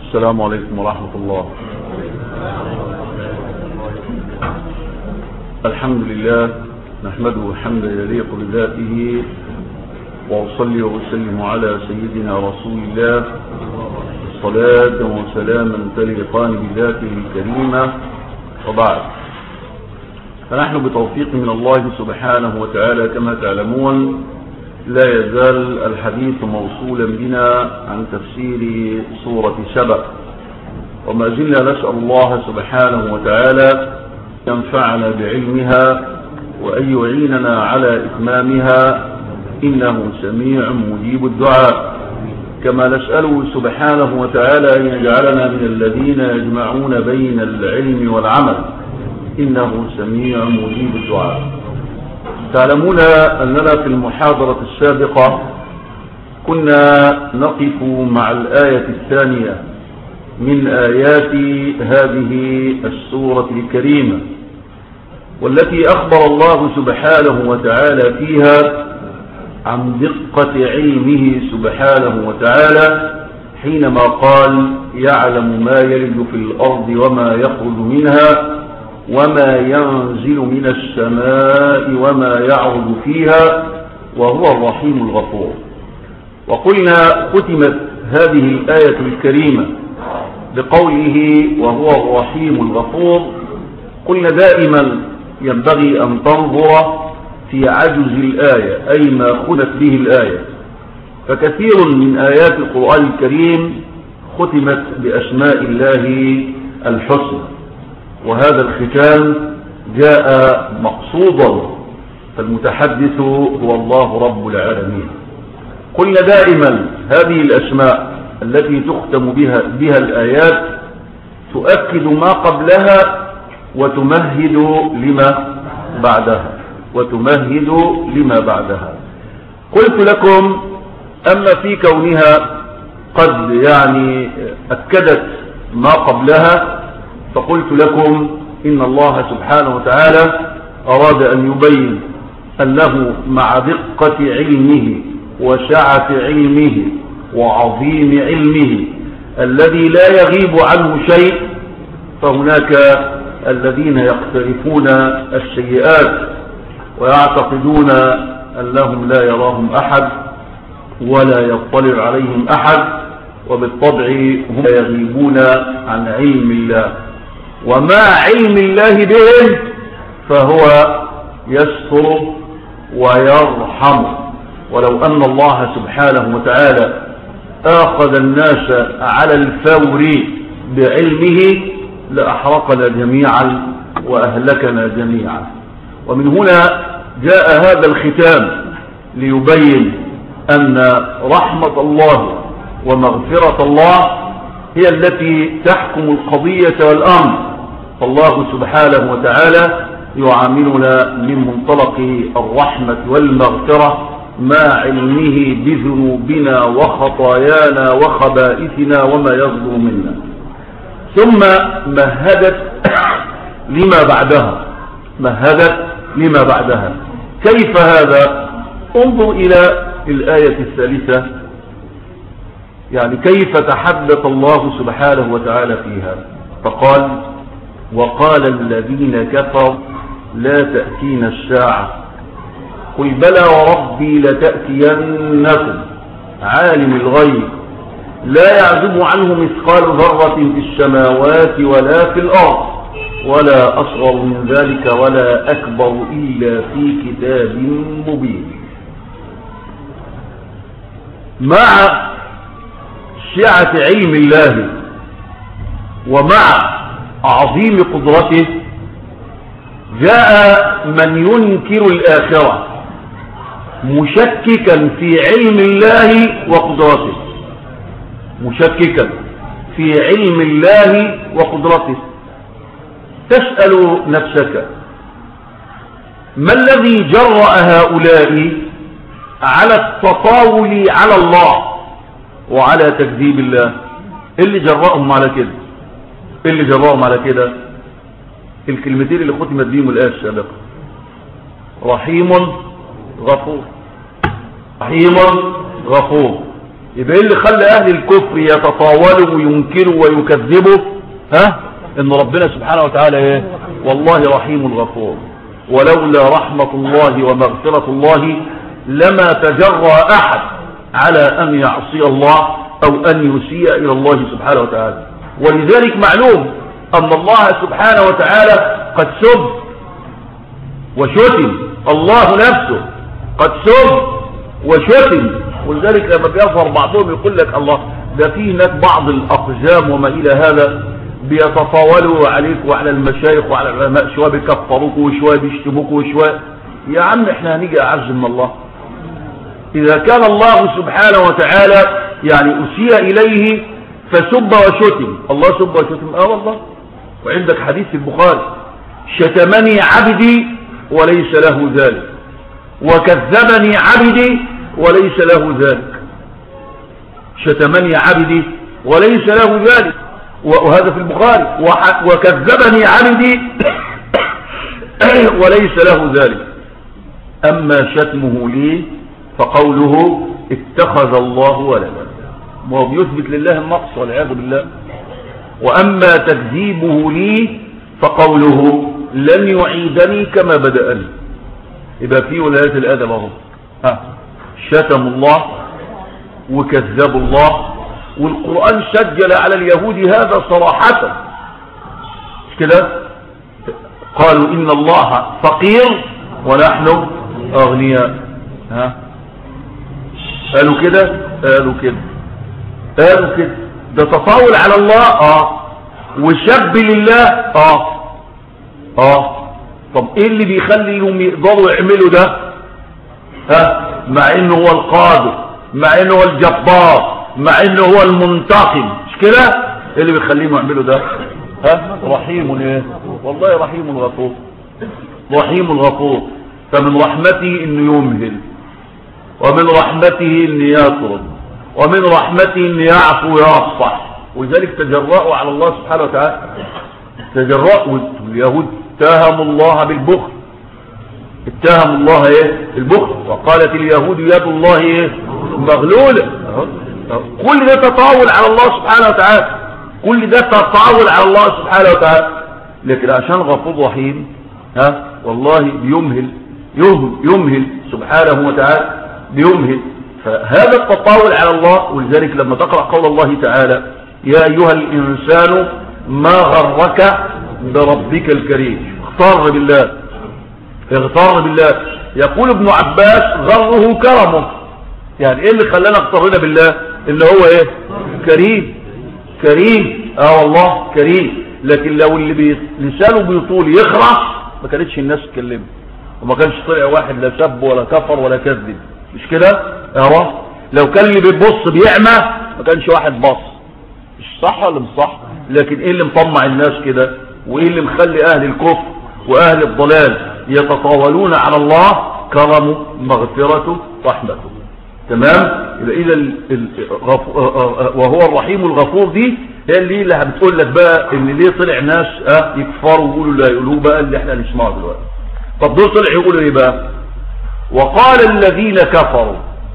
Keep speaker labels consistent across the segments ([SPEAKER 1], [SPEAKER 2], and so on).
[SPEAKER 1] السلام عليكم ورحمة الله الحمد لله نحمده حمدا يليق بذاته وأصلي وأسلم على سيدنا رسول الله صلاة وسلاما تليقان بذاته الكريمة وبعد فنحن بتوفيق من الله سبحانه وتعالى كما تعلمون لا يزال الحديث موصولا بنا عن تفسير سورة سبأ وما زلنا نسأل الله سبحانه وتعالى ينفعنا بعلمها وأن يعيننا على إتمامها إنه سميع مجيب الدعاء كما نسأله سبحانه وتعالى أن يجعلنا من الذين يجمعون بين العلم والعمل إنه سميع مجيب الدعاء تعلمون أننا في المحاضرة السابقة كنا نقف مع الآية الثانية من آيات هذه السورة الكريمة والتي أخبر الله سبحانه وتعالى فيها عن دقة علمه سبحانه وتعالى حينما قال يعلم ما يلج في الأرض وما يخرج منها وما ينزل من السماء وما يعرض فيها وهو الرحيم الغفور وقلنا ختمت هذه الآية الكريمة بقوله وهو الرحيم الغفور قلنا دائما ينبغي أن تنظر في عجز الآية أي ما خذت به الآية فكثير من آيات القرآن الكريم ختمت بأسماء الله الحسنى وهذا الختام جاء مقصودا فالمتحدث هو الله رب العالمين قلنا دائما هذه الأسماء التي تختم بها, بها الآيات تؤكد ما قبلها وتمهد لما بعدها وتمهد لما بعدها قلت لكم أما في كونها قد يعني أكدت ما قبلها فقلت لكم إن الله سبحانه وتعالى أراد أن يبين أنه مع دقة علمه وسعة علمه وعظيم علمه الذي لا يغيب عنه شيء فهناك الذين يقترفون السيئات ويعتقدون أنهم لا يراهم أحد ولا يطلع عليهم أحد وبالطبع هم يغيبون عن علم الله ومع علم الله بهم فهو يستر ويرحم ولو أن الله سبحانه وتعالى آخذ الناس على الفور بعلمه لأحرقنا جميعا وأهلكنا جميعا ومن هنا جاء هذا الختام ليبين أن رحمة الله ومغفرة الله هي التي تحكم القضية والأمر فالله سبحانه وتعالى يعاملنا من منطلق الرحمة والمغفرة مع علمه بذنوبنا وخطايانا وخبائثنا وما يصدر منا ثم مهدت لما بعدها مهدت لما بعدها كيف هذا انظر إلى الآية الثالثة يعني كيف تحدث الله سبحانه وتعالى فيها فقال وقال الذين كفروا لا تأتينا الساعة قل بلى وربي لتأتينكم عالم الغيب لا يعزب عنه مثقال ذرة في السماوات ولا في الأرض ولا أصغر من ذلك ولا أكبر إلا في كتاب مبين مع سعة علم الله ومع عظيم قدرته جاء من ينكر الآخرة مشككا في علم الله وقدرته مشككا في علم الله وقدرته تسأل نفسك ما الذي جرأ هؤلاء على التطاول على الله وعلى تكذيب الله اللي جرأهم على كده اللي جرأهم على كده الكلمتين اللي ختمت بيهم الآية السابقة رحيم غفور رحيم غفور يبقى ايه اللي خلى اهل الكفر يتطاولوا وينكروا ويكذبوا ها ان ربنا سبحانه وتعالى ايه والله رحيم غفور ولولا رحمة الله ومغفرة الله لما تجرى احد على ان يعصي الله او ان يسيء الى الله سبحانه وتعالى ولذلك معلوم ان الله سبحانه وتعالى قد سب وشتم الله نفسه قد سب وشتم ولذلك لما بيظهر بعضهم يقول لك الله ده في هناك بعض الأقزام وما إلى هذا بيتطاولوا عليك وعلى المشايخ وعلى العلماء شوية بيكفروك وشوية بيشتموك وشوية يا عم احنا هنيجي أعز من الله إذا كان الله سبحانه وتعالى يعني أسيء إليه فسب وشتم الله سب وشتم اه والله وعندك حديث في البخاري شتمني عبدي وليس له ذلك وكذبني عبدي وليس له ذلك شتمني عبدي وليس له ذلك وهذا في البخاري وكذبني عبدي وليس له ذلك أما شتمه لي فقوله اتخذ الله ولدا وهو بيثبت لله النقص والعياذ بالله وأما تكذيبه لي فقوله لن يعيدني كما بدأني يبقى في ولايات الأدب اهو ها شتم الله وكذبوا الله والقرآن سجل على اليهود هذا صراحة كده قالوا إن الله فقير ونحن أغنياء ها قالوا كده قالوا كده قالوا كده ده تطاول على الله اه وشب لله اه اه طب ايه اللي بيخليهم يقدروا يعملوا ده ها مع انه هو القادر مع انه هو الجبار مع انه هو المنتقم مش كده ايه اللي بيخليهم يعملوا ده ها رحيم ايه والله رحيم غفور رحيم غفور فمن رحمته انه يمهل ومن رحمته انه يطرد ومن رحمته انه يعفو ويصفح ولذلك تجرأوا على الله سبحانه وتعالى تجرأوا اليهود اتهموا الله بالبخل اتهموا الله ايه البخل وقالت اليهود يد الله ايه مغلولة كل ده تطاول على الله سبحانه وتعالى كل ده تطاول على الله سبحانه وتعالى لكن عشان غفور رحيم ها والله بيمهل يمهل, يمهل سبحانه وتعالى بيمهل فهذا التطاول على الله ولذلك لما تقرأ قول الله تعالى يا أيها الإنسان ما غرك بربك الكريم اغتر بالله اغتر بالله يقول ابن عباس غره كرمه يعني ايه اللي خلانا اغترنا بالله اللي هو ايه كريم كريم اه والله كريم لكن لو اللي بي... لسانه بيطول يخرع ما كانتش الناس تكلمه وما كانش طلع واحد لا سب ولا كفر ولا كذب مش كده اه لو كان اللي بيبص بيعمى ما كانش واحد بص مش صح ولا مش صح لكن ايه اللي مطمع الناس كده وايه اللي مخلي اهل الكفر واهل الضلال يتطاولون على الله كرمه مغفرته رحمته تمام يبقى اذا وهو الرحيم الغفور دي هي اللي اللي بتقول لك بقى ان ليه طلع ناس اه يكفروا ويقولوا لا يقولوا بقى اللي احنا نسمعه دلوقتي طب دول طلع يقولوا ايه بقى وقال الذين كفروا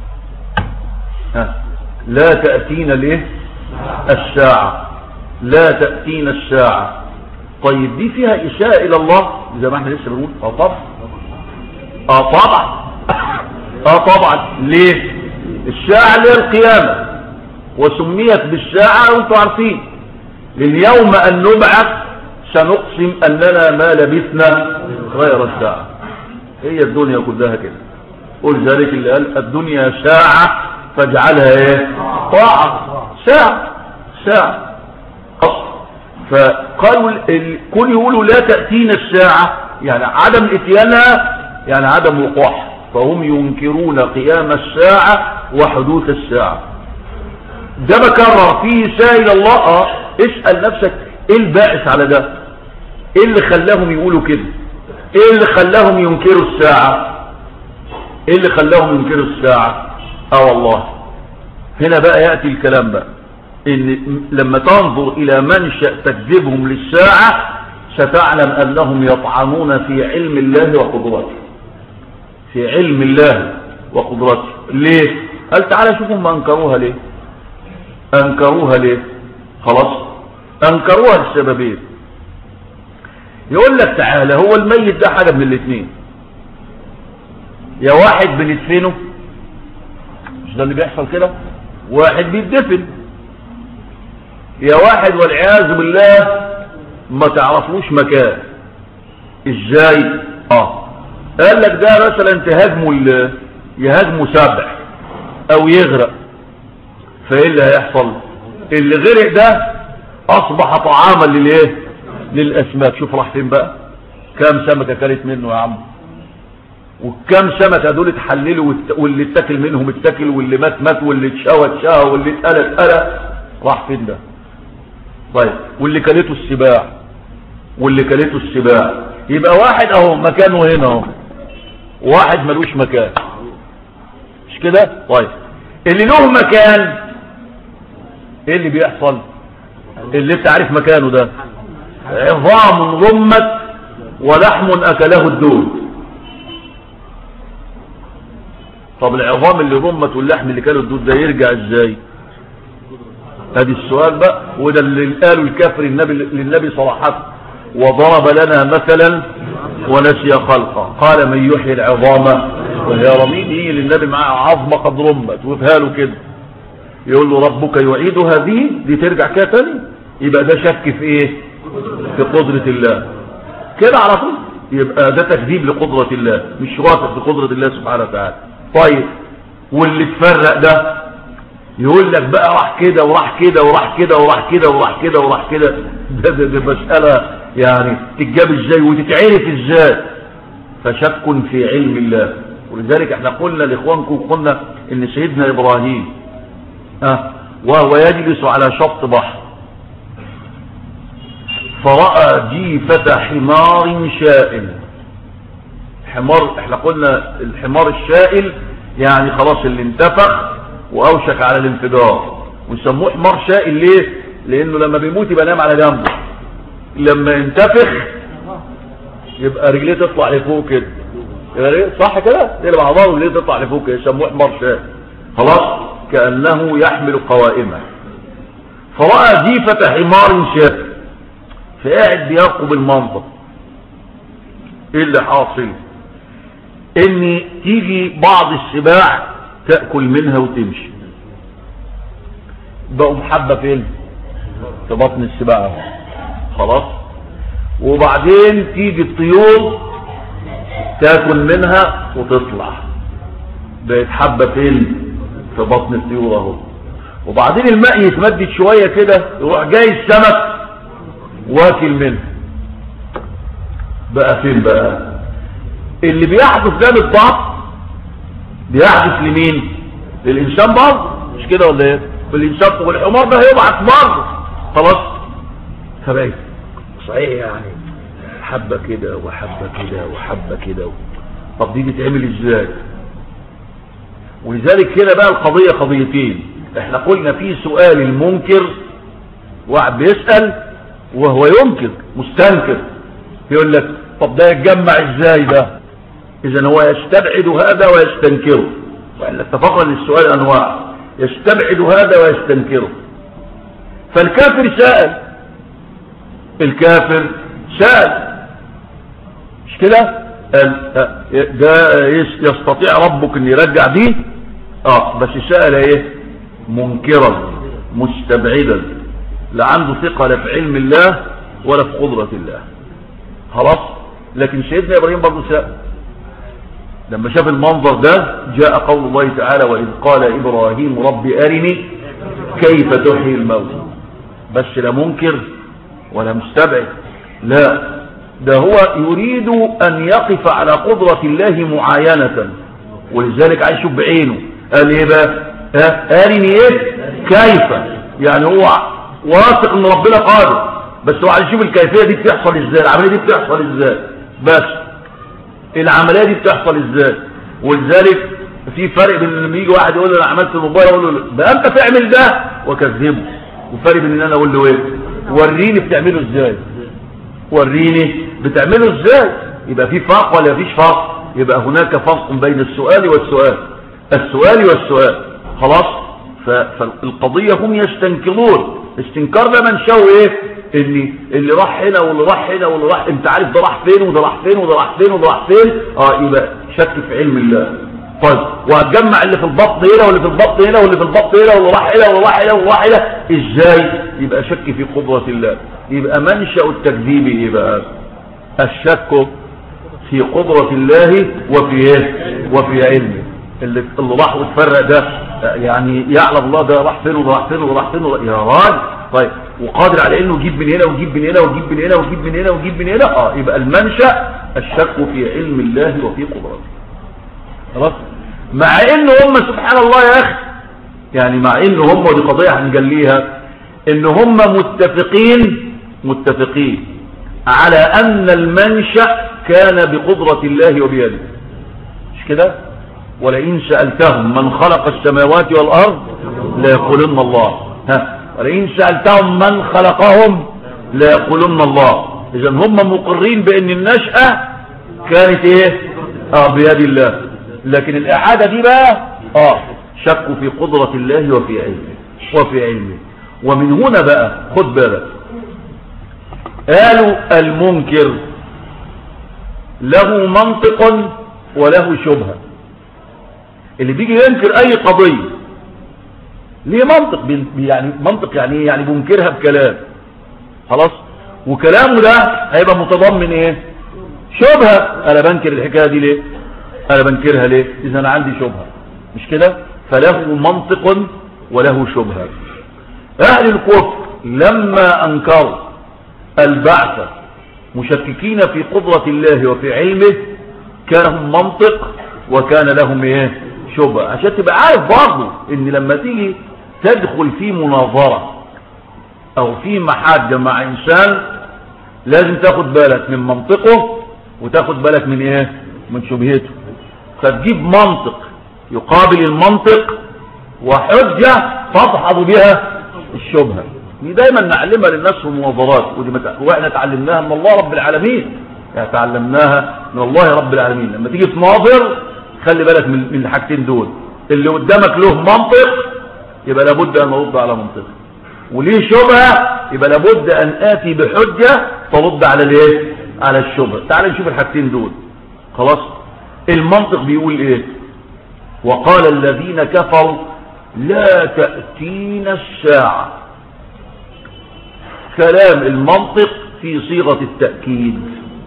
[SPEAKER 1] ها لا تأتينا ليه الساعة لا تأتينا الساعة طيب دي فيها إساءة إلى الله زي ما احنا لسه بنقول اه طبعا اه طبعا اه طبعا ليه الساعة اللي هي القيامة وسميت بالساعة وانتم عارفين لليوم أن نبعث سنقسم أننا ما لبثنا غير الساعة هي الدنيا كلها كده قل ذلك اللي قال الدنيا ساعة فاجعلها ايه طاعة ساعة ساعة فقالوا كل يقولوا لا تأتينا الساعة يعني عدم اتيانها يعني عدم وقوعها فهم ينكرون قيام الساعة وحدوث الساعة ده بكرر فيه سائل الله اه اسأل نفسك ايه البائس على ده ايه اللي خلاهم يقولوا كده ايه اللي خلاهم ينكروا الساعة ايه اللي خلاهم ينكروا الساعة اه والله هنا بقى يأتي الكلام بقى ان لما تنظر الى منشأ تكذيبهم للساعة ستعلم انهم يطعنون في علم الله وقدرته في علم الله وقدرته ليه قال تعالى شوفوا ما انكروها ليه انكروها ليه خلاص انكروها لسببين يقول لك تعالى هو الميت ده حاجة من الاثنين يا واحد بندفنه مش ده اللي بيحصل كده واحد بيدفن يا واحد والعياذ بالله ما تعرفوش مكان ازاي اه قال لك ده مثلا تهاجمه يهاجمه سبع او يغرق فايه اللي هيحصل اللي غرق ده اصبح طعاما للايه للاسماك شوف راح فين بقى كام سمكه كلت منه يا عم وكم سمكه دول اتحللوا واللي اتاكل منهم اتاكل واللي مات مات واللي اتشوى اتشوى واللي اتقلى اتقلى راح فين ده طيب واللي كلته السباع واللي كلته السباع يبقى واحد اهو مكانه هنا اهو واحد ملوش مكان مش كده طيب اللي له مكان ايه اللي بيحصل اللي انت عارف مكانه ده عظام رمت ولحم اكله الدود طب العظام اللي رمت واللحم اللي كانوا الدود ده يرجع ازاي ادي السؤال بقى وده اللي قاله الكافر النبي للنبي صراحة وضرب لنا مثلا ونسي خلقه قال من يحيي العظام وهي رميم يجي للنبي معاه عظمة قد رمت وفيها له كده يقول له ربك يعيدها دي دي ترجع كده تاني يبقى ده شك في ايه في قدرة الله كده على طول يبقى ده تكذيب لقدرة الله مش واثق بقدرة الله سبحانه وتعالى طيب واللي اتفرق ده يقول لك بقى راح كده وراح كده وراح كده وراح كده وراح كده وراح كده ده, ده, ده مسألة يعني تتجاب ازاي وتتعرف ازاي فشك في علم الله ولذلك احنا قلنا لاخوانكم قلنا ان سيدنا ابراهيم اه وهو يجلس على شط بحر فرأى جيفة حمار شائل حمار احنا قلنا الحمار الشائل يعني خلاص اللي انتفخ واوشك على الانفجار ويسموه حمار شائل ليه لانه لما بيموت يبقى نام على جنبه لما ينتفخ يبقى رجليه تطلع لفوق كده صح كده تقلب على ظهره رجليه تطلع لفوق كده يسموه حمار شائل خلاص كانه يحمل قوائمه فرأى جيفة حمار شائل فقاعد بيرقب المنظر ايه اللي حاصل ان تيجي بعض السباع تأكل منها وتمشي بقوا محبة فين في بطن السباع خلاص وبعدين تيجي الطيور تاكل منها وتطلع بقت حبة فين في بطن الطيور اهو وبعدين الماء يتمدد شوية كده يروح جاي السمك واكل منه بقى فين بقى اللي بيحدث ده بالضبط بيحدث لمين للإنسان برضه مش كده ولا ايه بالإنسان والحمار ده هيبعث برضه خلاص فبقى صحيح يعني حبة كده وحبة كده وحبة كده طب دي بتعمل ازاي ولذلك هنا بقى القضية قضيتين احنا قلنا في سؤال المنكر واحد بيسأل وهو ينكر مستنكر يقول لك طب ده يتجمع ازاي ده اذا هو يستبعد هذا ويستنكره واحنا اتفقنا ان السؤال انواع يستبعد هذا ويستنكره فالكافر سأل الكافر سأل مش كده ده يستطيع ربك ان يرجع دي اه بس سأل ايه منكرا مستبعدا لا عنده ثقة لا في علم الله ولا في قدرة الله خلاص لكن سيدنا ابراهيم برضه سأل لما شاف المنظر ده جاء قول الله تعالى وإذ قال إبراهيم رب أرني كيف تحيي الموت بس لا منكر ولا مستبعد لا ده هو يريد أن يقف على قدرة الله معاينة ولذلك عايز يشوف بعينه قال ايه بقى ها أرني ايه كيف يعني هو واثق ان ربنا قادر بس هو عايز يشوف الكيفية دي بتحصل ازاي العملية دي بتحصل ازاي بس العملية دي بتحصل ازاي ولذلك في فرق بين لما يجي واحد يقول له انا عملت الموبايل اقول له ده انت تعمل ده واكذبه وفرق بين ان انا اقول له ايه وريني بتعمله ازاي وريني بتعمله ازاي يبقى في فرق ولا مفيش فرق يبقى هناك فرق بين السؤال والسؤال السؤال والسؤال خلاص فالقضية هم يستنكرون استنكار ده منشأه ايه اللي اللي راح هنا واللي راح هنا واللي راح انت عارف ده راح فين وده راح فين وده راح فين وده راح فين اه يبقى شك في علم الله طيب وهتجمع اللي في البطن هنا واللي في البطن هنا واللي في البطن هنا واللي راح هنا واللي راح هنا واللي راح هنا ازاي يبقى شك في قدرة الله يبقى منشأ التكذيب ايه بقى الشك في قدرة الله وفي ايه وفي علمه اللي اللي راح وتفرق ده يعني يعلم الله ده راح فين وده راح فين وده راح فين وده- يا راجل طيب وقادر على انه يجيب من هنا ويجيب من هنا ويجيب من هنا ويجيب من هنا ويجيب من هنا اه يبقى المنشأ الشك في علم الله وفي قدرته خلاص مع ان هم سبحان الله يا اخي يعني مع ان هم ودي قضيه هنجليها ان هم متفقين متفقين على ان المنشأ كان بقدرة الله وبيده مش كده ولئن سألتهم من خلق السماوات والأرض ليقولن الله ها ولئن سألتهم من خلقهم ليقولن الله إذا هم مقرين بأن النشأة كانت إيه آه بيد الله لكن الإعادة دي بقى آه شكوا في قدرة الله وفي علمه وفي علمه ومن هنا بقى خد بالك قالوا المنكر له منطق وله شبهه اللي بيجي ينكر اي قضية ليه منطق بي- يعني منطق يعني ايه يعني بينكرها بكلام خلاص وكلامه ده هيبقى متضمن ايه شبهة انا بنكر الحكاية دي ليه انا بنكرها ليه اذا انا عندي شبهة مش كده فله منطق وله شبهة اهل الكفر لما انكروا البعث مشككين في قدرة الله وفي علمه كان لهم منطق وكان لهم ايه شبهة عشان تبقى عارف برضه ان لما تيجي تدخل في مناظرة او في محاجة مع انسان لازم تاخد بالك من منطقه وتاخد بالك من ايه من شبهته فتجيب منطق يقابل المنطق وحجة تدحض بها الشبهة دي دايما نعلمها للناس في المناظرات ودي مت... واحنا اتعلمناها من الله رب العالمين يعني تعلمناها من الله رب العالمين لما تيجي تناظر خلي بالك من من الحاجتين دول اللي قدامك له منطق يبقى لابد ان ارد على منطقه وليه شبهه يبقى لابد ان اتي بحجه ترد على الايه على الشبهه تعال نشوف الحاجتين دول خلاص المنطق بيقول ايه وقال الذين كفروا لا تأتينا الساعة كلام المنطق في صيغة التأكيد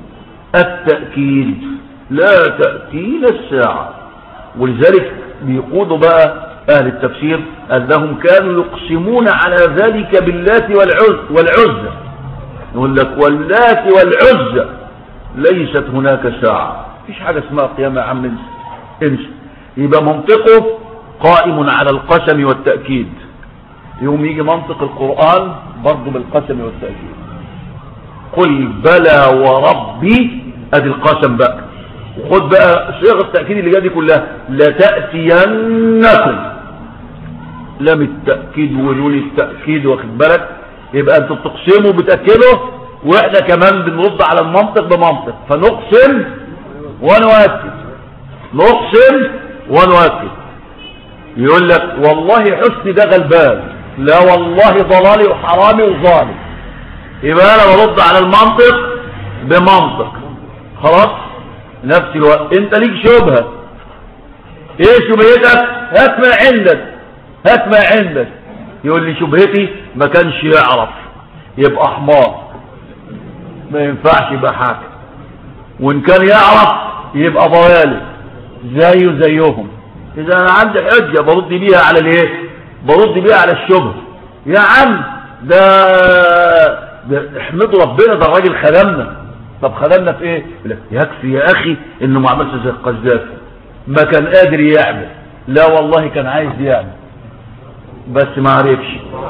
[SPEAKER 1] التأكيد لا تأتينا الساعة ولذلك بيقولوا بقى أهل التفسير أنهم كانوا يقسمون على ذلك باللات والعز والعزة يقول لك واللات والعزة ليست هناك ساعة مفيش حاجة اسمها قيامة يا عم انسى انسى يبقى منطقه قائم على القسم والتأكيد يوم يجي منطق القرآن برضه بالقسم والتأكيد قل بلى وربي ادي القسم بقى وخد بقى صيغه التأكيد اللي جايه دي كلها لتأتينكم لام التأكيد ونون التأكيد واخد بالك يبقى انتوا بتقسموا بتأكدوا واحنا كمان بنرد على المنطق بمنطق فنقسم ونؤكد نقسم ونؤكد يقول لك والله حسني ده غلبان لا والله ضلالي وحرامي وظالم يبقى انا برد على المنطق بمنطق خلاص نفس الوقت انت ليك شبهة ايه شبهتك هات ما عندك هات ما عندك يقول لي شبهتي ما كانش يعرف يبقى حمار ما ينفعش يبقى حاكم وان كان يعرف يبقى ضلالي زيه زيهم اذا انا عندي حجة برد بيها على الايه برد بيها على الشبه يا عم ده, ده احمدوا ربنا ده الراجل خدمنا طب خدمنا في ايه يقول لك يكفي يا اخي انه ما عملش زي القذافي ما كان قادر يعمل لا والله كان عايز يعمل بس ما عرفش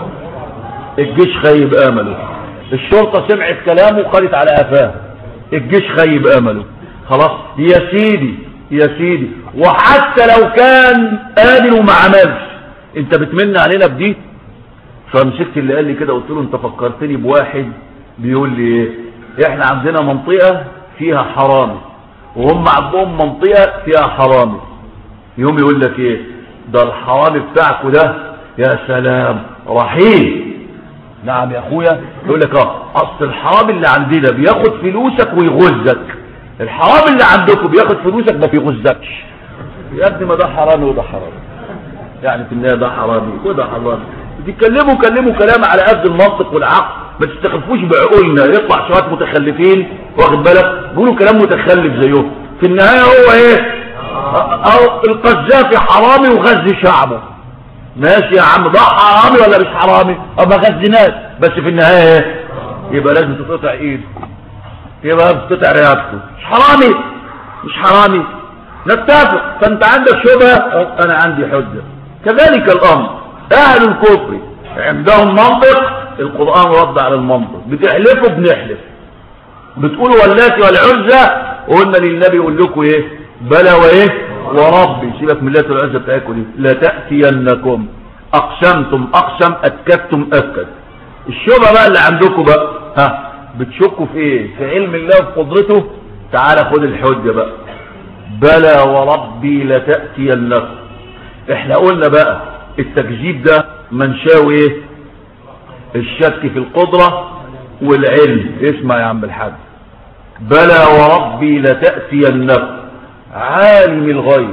[SPEAKER 1] الجيش خيب امله الشرطة سمعت كلامه وخدت على قفاه الجيش خيب امله خلاص يا سيدي يا سيدي وحتى لو كان قادر وما عملش انت بتمن علينا بدي فمسكت اللي قال لي كده قلت له انت فكرتني بواحد بيقول لي ايه احنا عندنا منطقة فيها حرامي وهم عندهم منطقة فيها حرامي يوم يقول لك ايه ده الحرامي بتاعكوا ده يا سلام رحيم نعم يا اخويا يقول لك اه اصل الحرامي اللي عندنا بياخد فلوسك ويغزك الحرامي اللي عندكم بياخد فلوسك ما بيغزكش يا ابني ما ده حرامي وده حرامي يعني في النهايه ده حرامي وده حرامي تتكلموا كلموا كلام على قد المنطق والعقل ما تستخفوش بعقولنا يطلع شويه متخلفين واخد بالك بيقولوا كلام متخلف زيهم في النهايه هو ايه او القذافي حرامي وغزي شعبه ماشي يا عم ده حرامي ولا مش حرامي او ما غزناش بس في النهايه ايه يبقى لازم تقطع ايده يبقى لازم تقطع رقبته مش حرامي مش حرامي نتفق فانت عندك شبهه انا عندي حجه كذلك الامر اهل الكفر عندهم منطق القرآن رد على المنطق بتحلفوا بنحلف بتقولوا واللاتي والعزة قلنا للنبي يقول لكم ايه بلى وايه وربي سيبك من اللاتي والعزة بتاعتكم دي لا تأتينكم اقسمتم اقسم اكدتم اكد الشبهه بقى اللي عندكم بقى ها بتشكوا في ايه في علم الله وفي قدرته تعالى خد الحجة بقى بلى وربي لتأتينكم احنا قلنا بقى التكذيب ده منشاوي ايه الشك في القدرة والعلم اسمع يا عم الحاج بلى وربي لتأتينكم عالم الغيب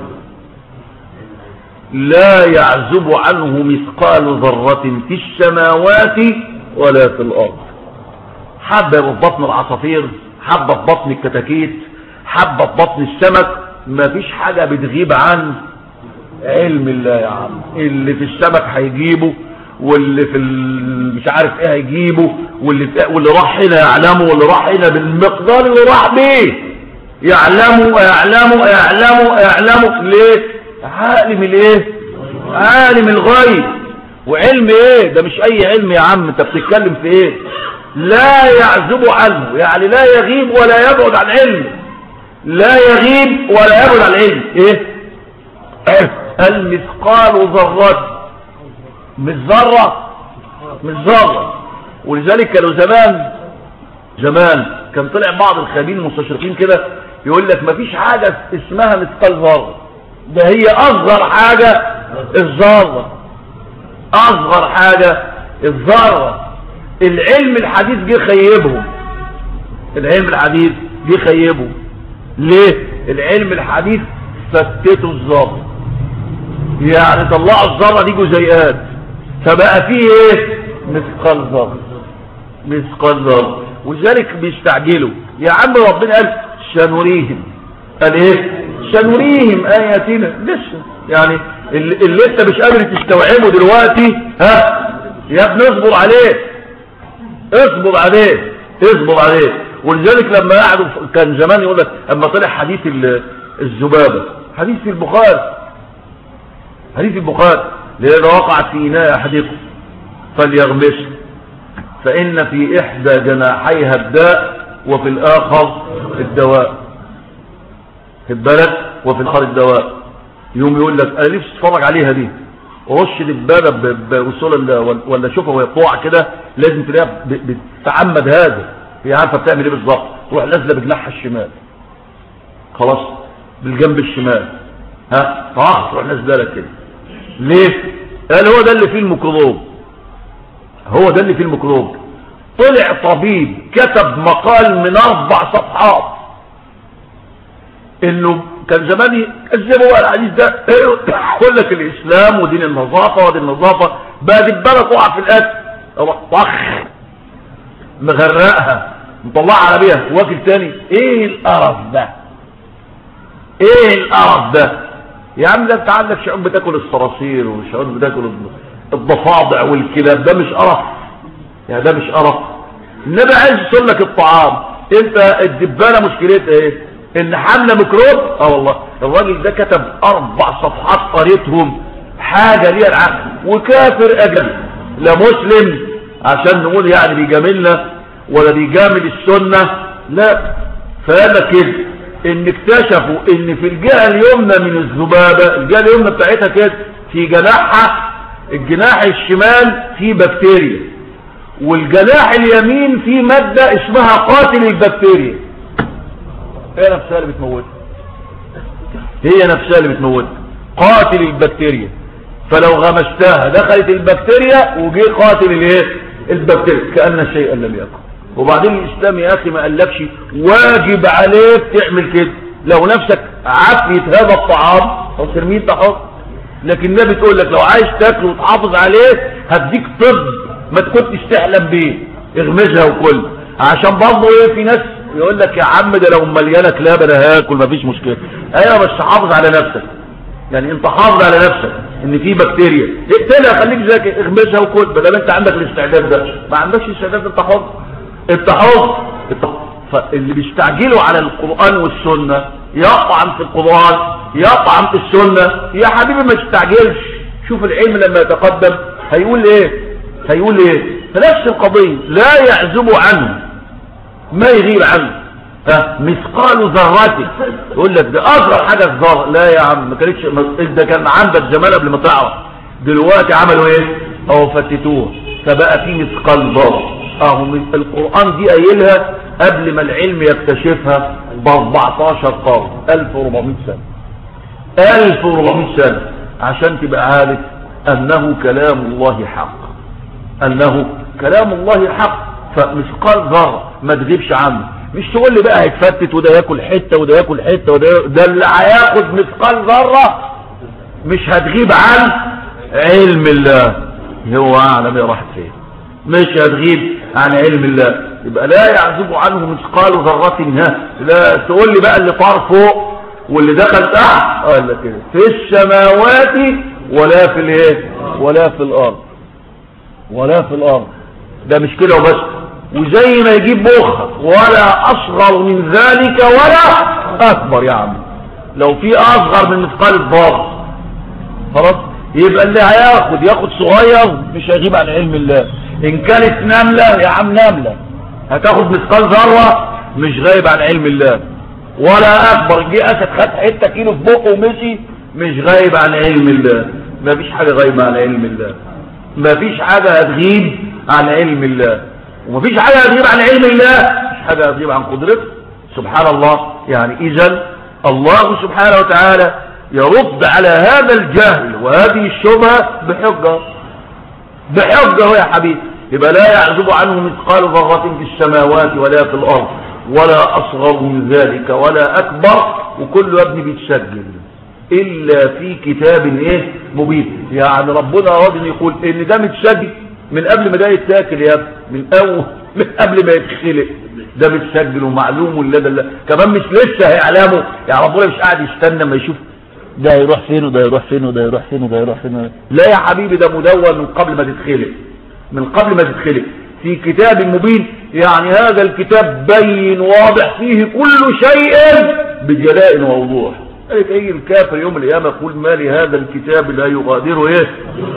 [SPEAKER 1] لا يعزب عنه مثقال ذرة في السماوات ولا في الأرض حبة في بطن العصافير حبة في بطن الكتاكيت حبة في بطن السمك مفيش حاجة بتغيب عن علم الله يا عم اللي في السمك هيجيبه واللي في مش عارف ايه هيجيبه واللي واللي راح هنا يعلمه واللي راح هنا بالمقدار اللي راح بيه يعلمه يعلمه يعلمه يعلمه ليه عالم الايه عالم الغيب وعلم ايه ده مش اي علم يا عم انت بتتكلم في ايه لا يعزب عنه يعني لا يغيب ولا يبعد عن علمه لا يغيب ولا يبعد عن علم ايه المثقال ذرة مش ذرة مش ذرة ولذلك كانوا زمان زمان كان طلع بعض الخبير المستشرقين كده يقول لك مفيش حاجة اسمها مثقال ذرة ده هي اصغر حاجة الذرة اصغر حاجة الذرة العلم الحديث جه خيبهم العلم الحديث جه خيبهم ليه العلم الحديث فتته الذرة يعني طلعوا الذرة دي جزيئات فبقى فيه ايه مثقال ذرة مثقال ذرة ولذلك بيستعجلوا يا عم ربنا قال سنريهم قال ايه سنريهم اياتنا لسه يعني اللي, اللي انت مش قادر تستوعبه دلوقتي ها يا ابني اصبر عليه اصبر عليه اصبر عليه ولذلك لما قعدوا كان زمان يقول لك اما طلع حديث الذبابه حديث في البخاري حديث البخاري لأن وقعت في إناء أحدكم فليغمس فإن في إحدى جناحيها الداء وفي الآخر الدواء في البلد وفي الآخر الدواء يوم يقول لك أنا نفسي اتفرج عليها دي رش دبانة بوصول ولا شوفها وهي بتقع كده لازم تلاقيها بتتعمد هذا هي عارفة بتعمل ايه بالظبط تروح نازله بجناحها الشمال خلاص بالجنب الشمال ها فاخ تروح نازله لك كده ليه قال هو ده اللي فيه الميكروب هو ده اللي فيه الميكروب طلع طبيب كتب مقال من اربع صفحات انه كان زمان يكذبوا بقى الحديث ده يقول لك الاسلام ودين النظافه ودين النظافه بقى دبانه تقع في الاكل طخ مغرقها مطلعها على بيها واكل تاني ايه القرف ده ايه القرف ده يا عم ده انت عندك شعوب بتاكل الصراصير وشعوب بتاكل الضفادع والكلاب ده مش قرف يعني ده مش قرف النبي عايز يصل لك الطعام انت الدبانه مشكلتها ايه ان حامله ميكروب اه والله الراجل ده كتب اربع صفحات قريتهم حاجه ليها العقل وكافر اجل لا مسلم عشان نقول يعني بيجاملنا ولا بيجامل السنه لا فانا كده ان اكتشفوا ان في الجهة اليمنى من الذبابة الجهة اليمنى بتاعتها كده في جناحها الجناح الشمال فيه بكتيريا والجناح اليمين فيه مادة اسمها قاتل البكتيريا هي نفسها اللي بتموتها هي نفسها اللي بتموتها قاتل البكتيريا فلو غمستها دخلت البكتيريا وجي قاتل الايه البكتيريا كأن شيئا لم يكن وبعدين الاسلام يا اخي ما قالكش واجب عليك تعمل كده لو نفسك عافية هذا الطعام او ترميه تحط لكن النبي تقول لك لو عايز تاكله وتحافظ عليه هديك طب ما تكنتش تحلم بيه اغمزها وكل عشان برضه ايه في ناس يقول لك يا عم ده لو مليانه كلاب انا هاكل مفيش مشكله ايوه بس حافظ على نفسك يعني انت حافظ على نفسك ان في بكتيريا اقتلها خليك ذكي اغمسها وكل بدل انت عندك الاستعداد ده ما عندكش استعداد انت حر انت حر فاللي بيستعجلوا على القران والسنه يطعن في القران يطعن في السنه يا حبيبي ما تستعجلش شوف العلم لما يتقدم هيقول ايه هيقول ايه فنفس القضيه لا يعزب عنه ما يغيب عنه ها مثقال ذرات يقول لك ده اصغر حاجه في ذره لا يا عم ما كانتش ده كان عندك زمان قبل ما تعرف دلوقتي عملوا ايه اهو فتتوه فبقى في مثقال ذره اهو القران دي قايلها قبل ما العلم يكتشفها ب 14 قرن 1400 سنه 1400 سنه عشان تبقى عارف انه كلام الله حق انه كلام الله حق فمثقال ذره ما تغيبش عنه مش تقول لي بقى هيتفتت وده ياكل حته وده ياكل حته وده ده اللي هياخد مثقال ذره مش هتغيب عن علم الله هو اعلم يا راحت فين مش هتغيب عن علم الله يبقى لا يعزب عنه مثقال ذره ها لا تقول لي بقى اللي طار فوق واللي دخل تحت قال لك كده في السماوات ولا في الايه ولا في الارض ولا في الارض ده مش كده وبس وزي ما يجيب مخ ولا اصغر من ذلك ولا اكبر يا عم لو في اصغر من مثقال الضار خلاص يبقى اللي هياخد ياخد صغير مش هيجيب عن علم الله ان كانت نملة يا عم نملة هتاخد مثقال ذرة مش غايب عن علم الله ولا اكبر جه اسد خد حتة كيلو في بقه ومشي مش غايب عن علم الله مفيش حاجة غايبة عن علم الله مفيش حاجة هتغيب عن علم الله ومفيش حاجة هتغيب عن علم الله مفيش حاجة هتغيب عن قدرته سبحان الله يعني اذا الله سبحانه وتعالى يرد على هذا الجهل وهذه الشبهة بحجة بحجة يا حبيبي يبقى لا يعزب عنه مثقال ذرة في السماوات ولا في الأرض ولا أصغر من ذلك ولا أكبر وكل ابن بيتسجل إلا في كتاب إيه مبين يعني ربنا راضي يقول إن ده متسجل من قبل ما ده يتاكل يا ابني من أول من قبل ما يتخلق ده متسجل ومعلوم لدى الله كمان مش لسه هيعلمه يعني ربنا مش قاعد يستنى ما يشوف ده يروح فين وده يروح فين وده يروح فين وده يروح فين لا يا حبيبي ده مدون من قبل ما تتخلق من قبل ما تتخلق في كتاب مبين يعني هذا الكتاب بين واضح فيه كل شيء بجلاء ووضوح قالت اي الكافر يوم القيامه يقول ما لهذا الكتاب لا يغادر ايه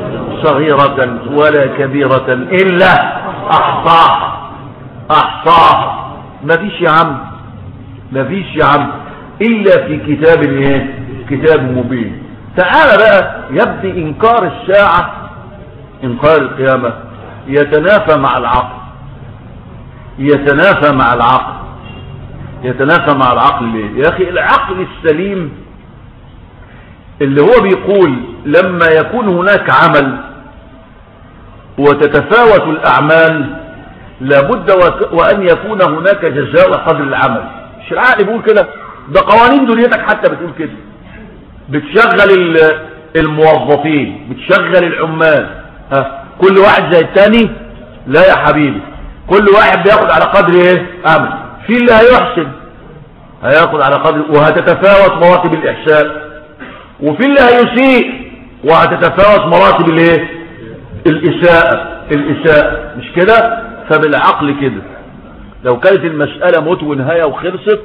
[SPEAKER 1] صغيرة ولا كبيرة الا احصاها احصاها ما فيش يا عم ما فيش يا عم الا في كتاب ايه كتاب مبين تعال بقى يبدي انكار الساعة انكار القيامة يتنافى مع العقل يتنافى مع العقل يتنافى مع العقل ليه يا اخي العقل السليم اللي هو بيقول لما يكون هناك عمل وتتفاوت الاعمال لابد وان يكون هناك جزاء قدر العمل مش العقل بيقول كده ده قوانين دنيتك حتى بتقول كده بتشغل الموظفين بتشغل العمال ها كل واحد زي التاني لا يا حبيبي كل واحد بياخد على قدر ايه عمل في اللي هيحسن هياخد على قدر وهتتفاوت مراتب الاحسان وفي اللي هيسيء وهتتفاوت مراتب الايه الاساءة الاساءة مش كده فبالعقل كده لو كانت المسألة موت ونهاية وخلصت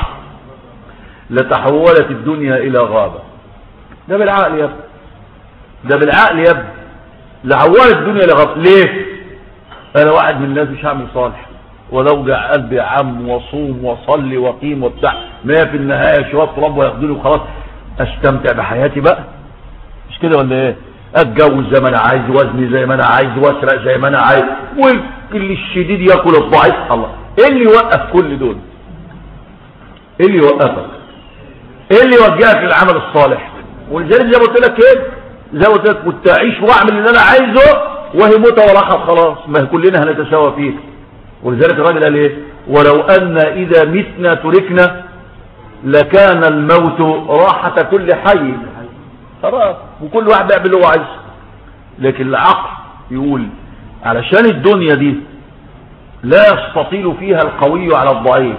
[SPEAKER 1] لتحولت الدنيا الى غابة ده بالعقل يا ابني ده بالعقل يا ابني لحولت الدنيا الى غابة ليه انا واحد من الناس مش هعمل صالح ولوجع قلبي يا عم وصوم وصلي وقيم وبتاع ما في النهاية شوية رب وياخدوني وخلاص استمتع بحياتي بقى مش كده ولا ايه اتجوز زي ما انا عايز وزني زي ما انا عايز واسرق زي ما انا عايز واللي الشديد ياكل الضعيف الله ايه اللي يوقف كل دول ايه اللي يوقفك ايه اللي يوجهك للعمل الصالح ولذلك زي ما قلت لك كده زي ما قلت لك كنت اعيش واعمل اللي انا عايزه وهي موتة وراحت خلاص ما هي كلنا هنتساوى فيه ولذلك الراجل قال ايه ولو ان اذا متنا تركنا لكان الموت راحة كل حي خلاص وكل واحد بيعمل اللي هو عايزه لكن العقل يقول علشان الدنيا دي لا يستطيل فيها القوي على الضعيف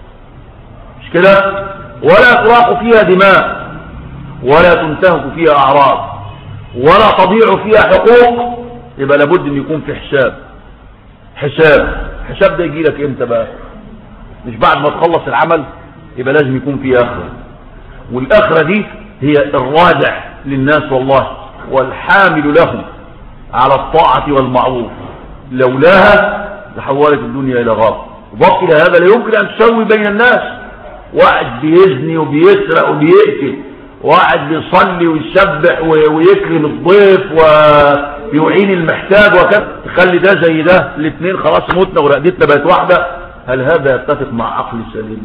[SPEAKER 1] مش كده ولا تراق فيها دماء ولا تنتهك فيها اعراض ولا تضيع فيها حقوق يبقى لابد ان يكون في حساب حساب حساب ده يجي لك امتى بقى مش بعد ما تخلص العمل يبقى لازم يكون في اخره والاخره دي هي الراجع للناس والله والحامل لهم على الطاعة والمعروف لولاها لحولت الدنيا الى غاب وبقي هذا لا يمكن ان تسوي بين الناس واحد بيزني وبيسرق وبيقتل واحد بيصلي ويسبح ويكرم الضيف ويعين المحتاج وكذا تخلي ده زي ده الاثنين خلاص متنا ورقدتنا بقت واحدة هل هذا يتفق مع عقل سليم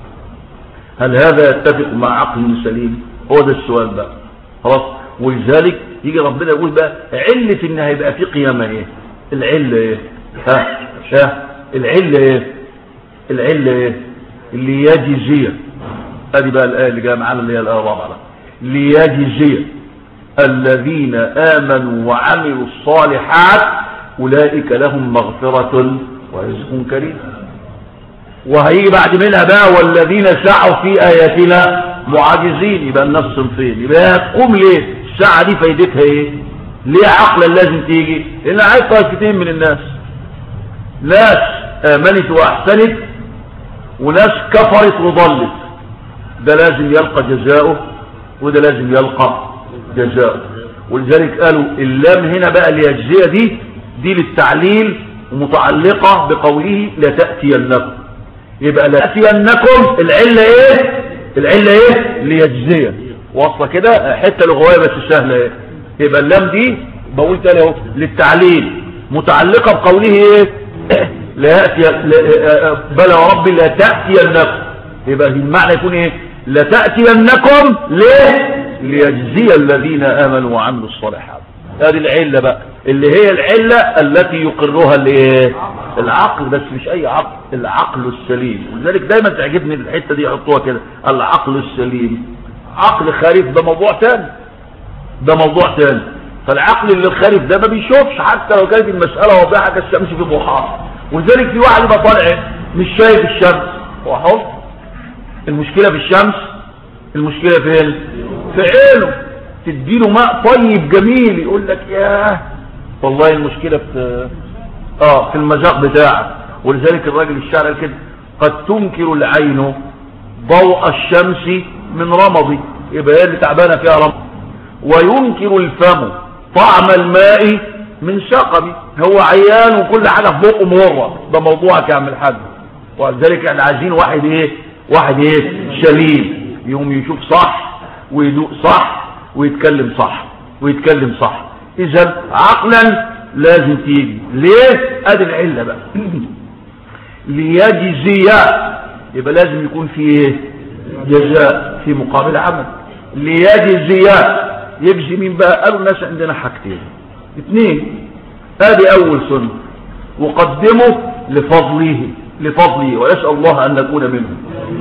[SPEAKER 1] هل هذا يتفق مع عقل سليم هو ده السؤال بقى خلاص ولذلك يجي ربنا يقول بقى علة ان هيبقى في قيامة ايه العلة ايه ها ها العلة ايه العلة ايه اللي يجزيه ادي بقى الآية اللي جايه معانا اللي هي الآية الرابعة ليجزي الذين آمنوا وعملوا الصالحات أولئك لهم مغفرة ورزق كريم وهيجي بعد منها بقى والذين سعوا في آياتنا معاجزين يبقى الناس صنفين يبقى هتقوم ليه الساعة دي فايدتها ايه ليه عقلا لازم تيجي لان عايز طائفتين من الناس ناس آمنت وأحسنت وناس كفرت وضلت ده لازم يلقى جزاؤه وده لازم يلقى جزاؤه ولذلك قالوا اللام هنا بقى اليجزية دي دي للتعليل ومتعلقة بقوله لا تأتينكم يبقى لا تأتينكم العلة ايه العلة ايه ليجزية واصلة كده حتة لغوية بس سهلة ايه يبقى اللام دي بقول تاني اهو للتعليل متعلقة بقوله ايه لا يأتي بلى ربي لا تأتينكم يبقى المعنى يكون ايه لتأتينكم ليه ليجزي الذين آمنوا وعملوا الصالحات هذه العلة بقى اللي هي العلة التي يقرها الايه العقل بس مش اي عقل العقل السليم ولذلك دايما تعجبني الحتة دي يحطوها كده العقل السليم عقل خريف ده موضوع تاني ده موضوع تاني فالعقل اللي الخريف ده ما بيشوفش حتى لو كانت المسألة واضحة كالشمس في ضحاها ولذلك في واحد يبقى طالع مش شايف الشمس هو حر المشكلة في الشمس المشكلة فين في عينه تديله ماء طيب جميل يقول لك ياه والله المشكلة في اه في المذاق بتاعه ولذلك الراجل الشاعر كده قد تنكر العين ضوء الشمس من رمضي يبقى هي اللي تعبانه فيها رمض وينكر الفم طعم الماء من سقبي هو عيان وكل حاجه في بقه مره ده موضوعك يا عم الحاج ولذلك احنا عايزين واحد ايه واحد ايه شليل يوم يشوف صح ويدوق صح ويتكلم صح ويتكلم صح اذا عقلا لازم تيجي ليه ادي العله بقى ليجزي يبقى لازم يكون في ايه جزاء في مقابل عمل ليجزي يجزي مين بقى قالوا الناس عندنا حاجتين اثنين ادي اول سنه وقدمه لفضله لفضله ونسال الله ان نكون منهم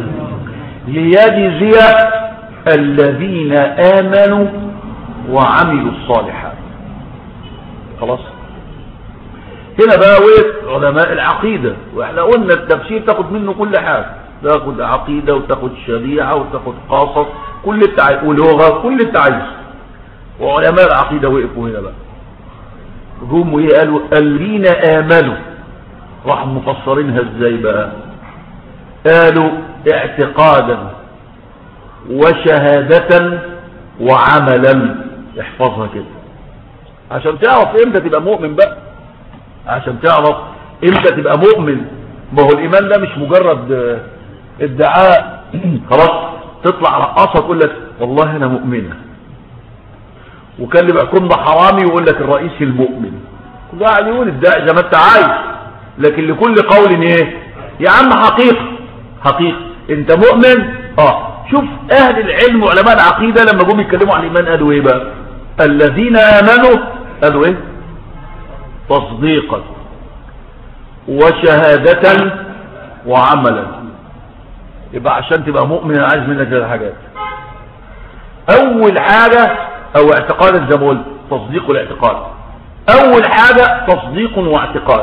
[SPEAKER 1] ليجزي الذين امنوا وعملوا الصالحات خلاص هنا بقى وقف علماء العقيدة واحنا قلنا التفسير تاخد منه كل حاجة تاخد عقيدة وتاخد شريعة وتاخد قصص كل التع... ولغة كل التعيز وعلماء العقيدة وقفوا هنا بقى هم وايه قالوا الذين آمنوا راح مفسرينها ازاي بقى قالوا اعتقادا وشهادة وعملا احفظها كده عشان تعرف امتى تبقى مؤمن بقى عشان تعرف امتى تبقى مؤمن ما هو الايمان ده مش مجرد ادعاء خلاص تطلع رقاصه تقول لك والله انا مؤمنه وكان اللي بيحكم ده حرامي ويقول لك الرئيس المؤمن كل واحد يقول ادعي زي ما انت عايز لكن لكل قول ايه يا عم حقيقه حقيقه انت مؤمن اه شوف اهل العلم وعلماء العقيده لما جم يتكلموا عن الايمان قالوا ايه بقى الذين آمنوا قالوا ايه تصديقا وشهادة وعملا يبقى عشان تبقى مؤمن عايز منك ثلاث حاجات اول حاجة او اعتقاد زي ما قلت تصديق الاعتقاد اول حاجة تصديق واعتقاد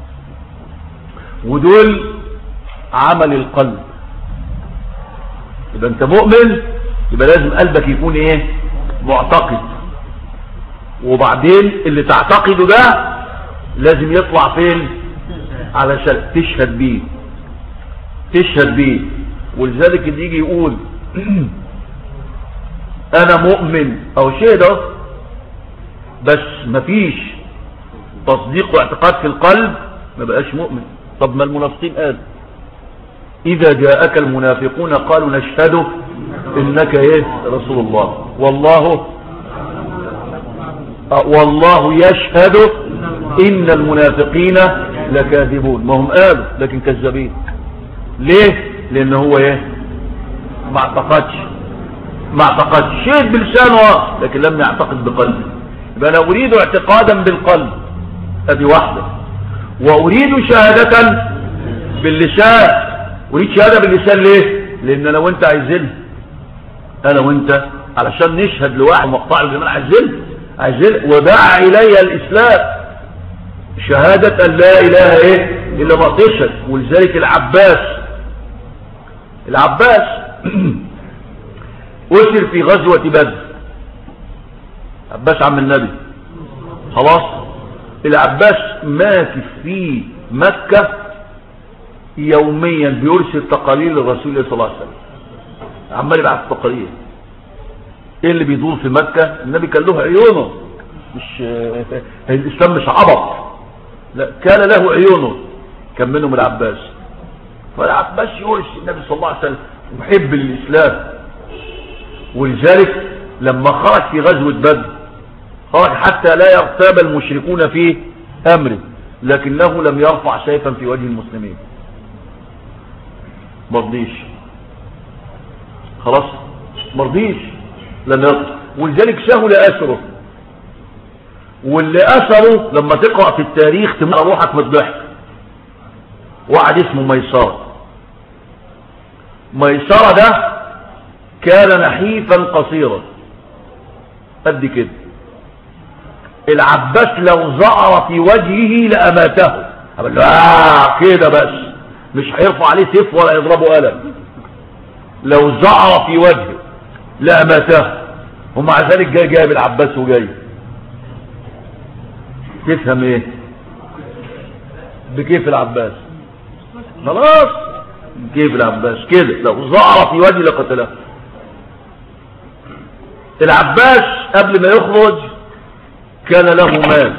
[SPEAKER 1] ودول عمل القلب يبقى انت مؤمن يبقى لازم قلبك يكون ايه معتقد وبعدين اللي تعتقده ده لازم يطلع فين علشان تشهد بيه تشهد بيه ولذلك اللي يجي يقول انا مؤمن او شيء ده بس مفيش تصديق واعتقاد في القلب ما بقاش مؤمن طب ما المنافقين قال اذا جاءك المنافقون قالوا نشهد انك ايه رسول الله والله والله يشهد ان المنافقين لكاذبون ما هم قالوا لكن كذابين ليه لان هو ايه ما اعتقدش ما اعتقدش شيء بلسانه لكن لم يعتقد بقلبه يبقى انا اريد اعتقادا بالقلب ادي واحده واريد شهاده باللسان اريد شهاده باللسان ليه لان انا وانت عايزين انا وانت علشان نشهد لواحد مقطع الجمال عايزين عايزين ودع الي الاسلام شهادة ان لا اله ايه الا ما تشهد ولذلك العباس العباس اسر في غزوة بدر عباس عم النبي خلاص العباس ماكث في مكة يوميا بيرسل تقارير للرسول صلى الله عليه وسلم عمال يبعث تقارير ايه اللي بيدور في مكة النبي كان له عيونه مش الاسلام مش عبط لا كان له عيونه كان منهم العباس فالعباس يرسل النبي صلى الله عليه وسلم محب للاسلام ولذلك لما خرج في غزوة بدر خرج حتى لا يغتاب المشركون في امره لكنه لم يرفع سيفا في وجه المسلمين مرضيش خلاص مرضيش لم يرفع ولذلك سهل اسره واللي اثره لما تقرأ في التاريخ تمرأ روحك من الضحك واحد اسمه ميسرة ميسرة ده كان نحيفا قصيرا قد كده العباس لو زعر في وجهه لأماته قال له آه كده بس مش هيرفع عليه سيف ولا يضربه قلم لو زعر في وجهه لأماته ومع ذلك جاي جايب العباس وجاي تفهم ايه بكيف العباس خلاص كيف العباس كده لو زعر في وجهه لقتله العباس قبل ما يخرج كان له مال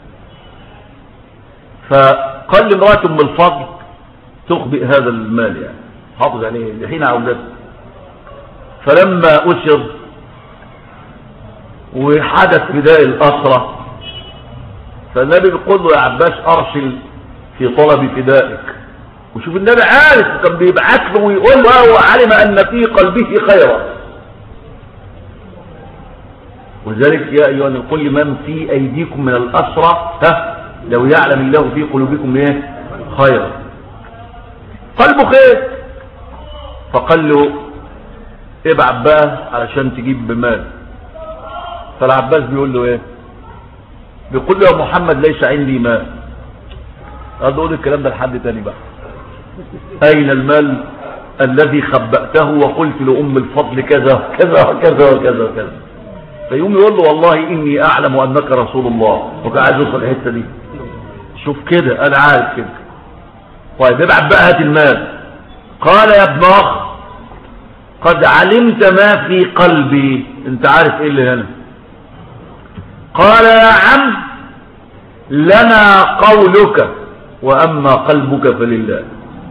[SPEAKER 1] فقال لامرأة ام الفضل تخبئ هذا المال يعني حافظ عليه لحين عودته فلما أسر وحدث فداء الأسرة فالنبي بيقول له يا عباس أرسل في طلب فدائك وشوف النبي عارف كان بيبعث له ويقول له وعلم أن في قلبه خيرا ولذلك يا أيها كل من في أيديكم من الأسرة ها لو يعلم الله في قلوبكم ايه خيرا قلبه خير فقال له ابعت بقى علشان تجيب بمال فالعباس بيقول له ايه بيقول له يا محمد ليس عندي مال قال له الكلام ده لحد تاني بقى اين المال الذي خبأته وقلت لأم الفضل كذا كذا وكذا وكذا وكذا فيقوم يقول له والله إني أعلم أنك رسول الله وكان عايز يوصل الحتة دي شوف كده أنا عارف كده طيب ابعت بقى هات المال قال يا ابن أخ قد علمت ما في قلبي انت عارف ايه اللي هنا قال يا عم لنا قولك واما قلبك فلله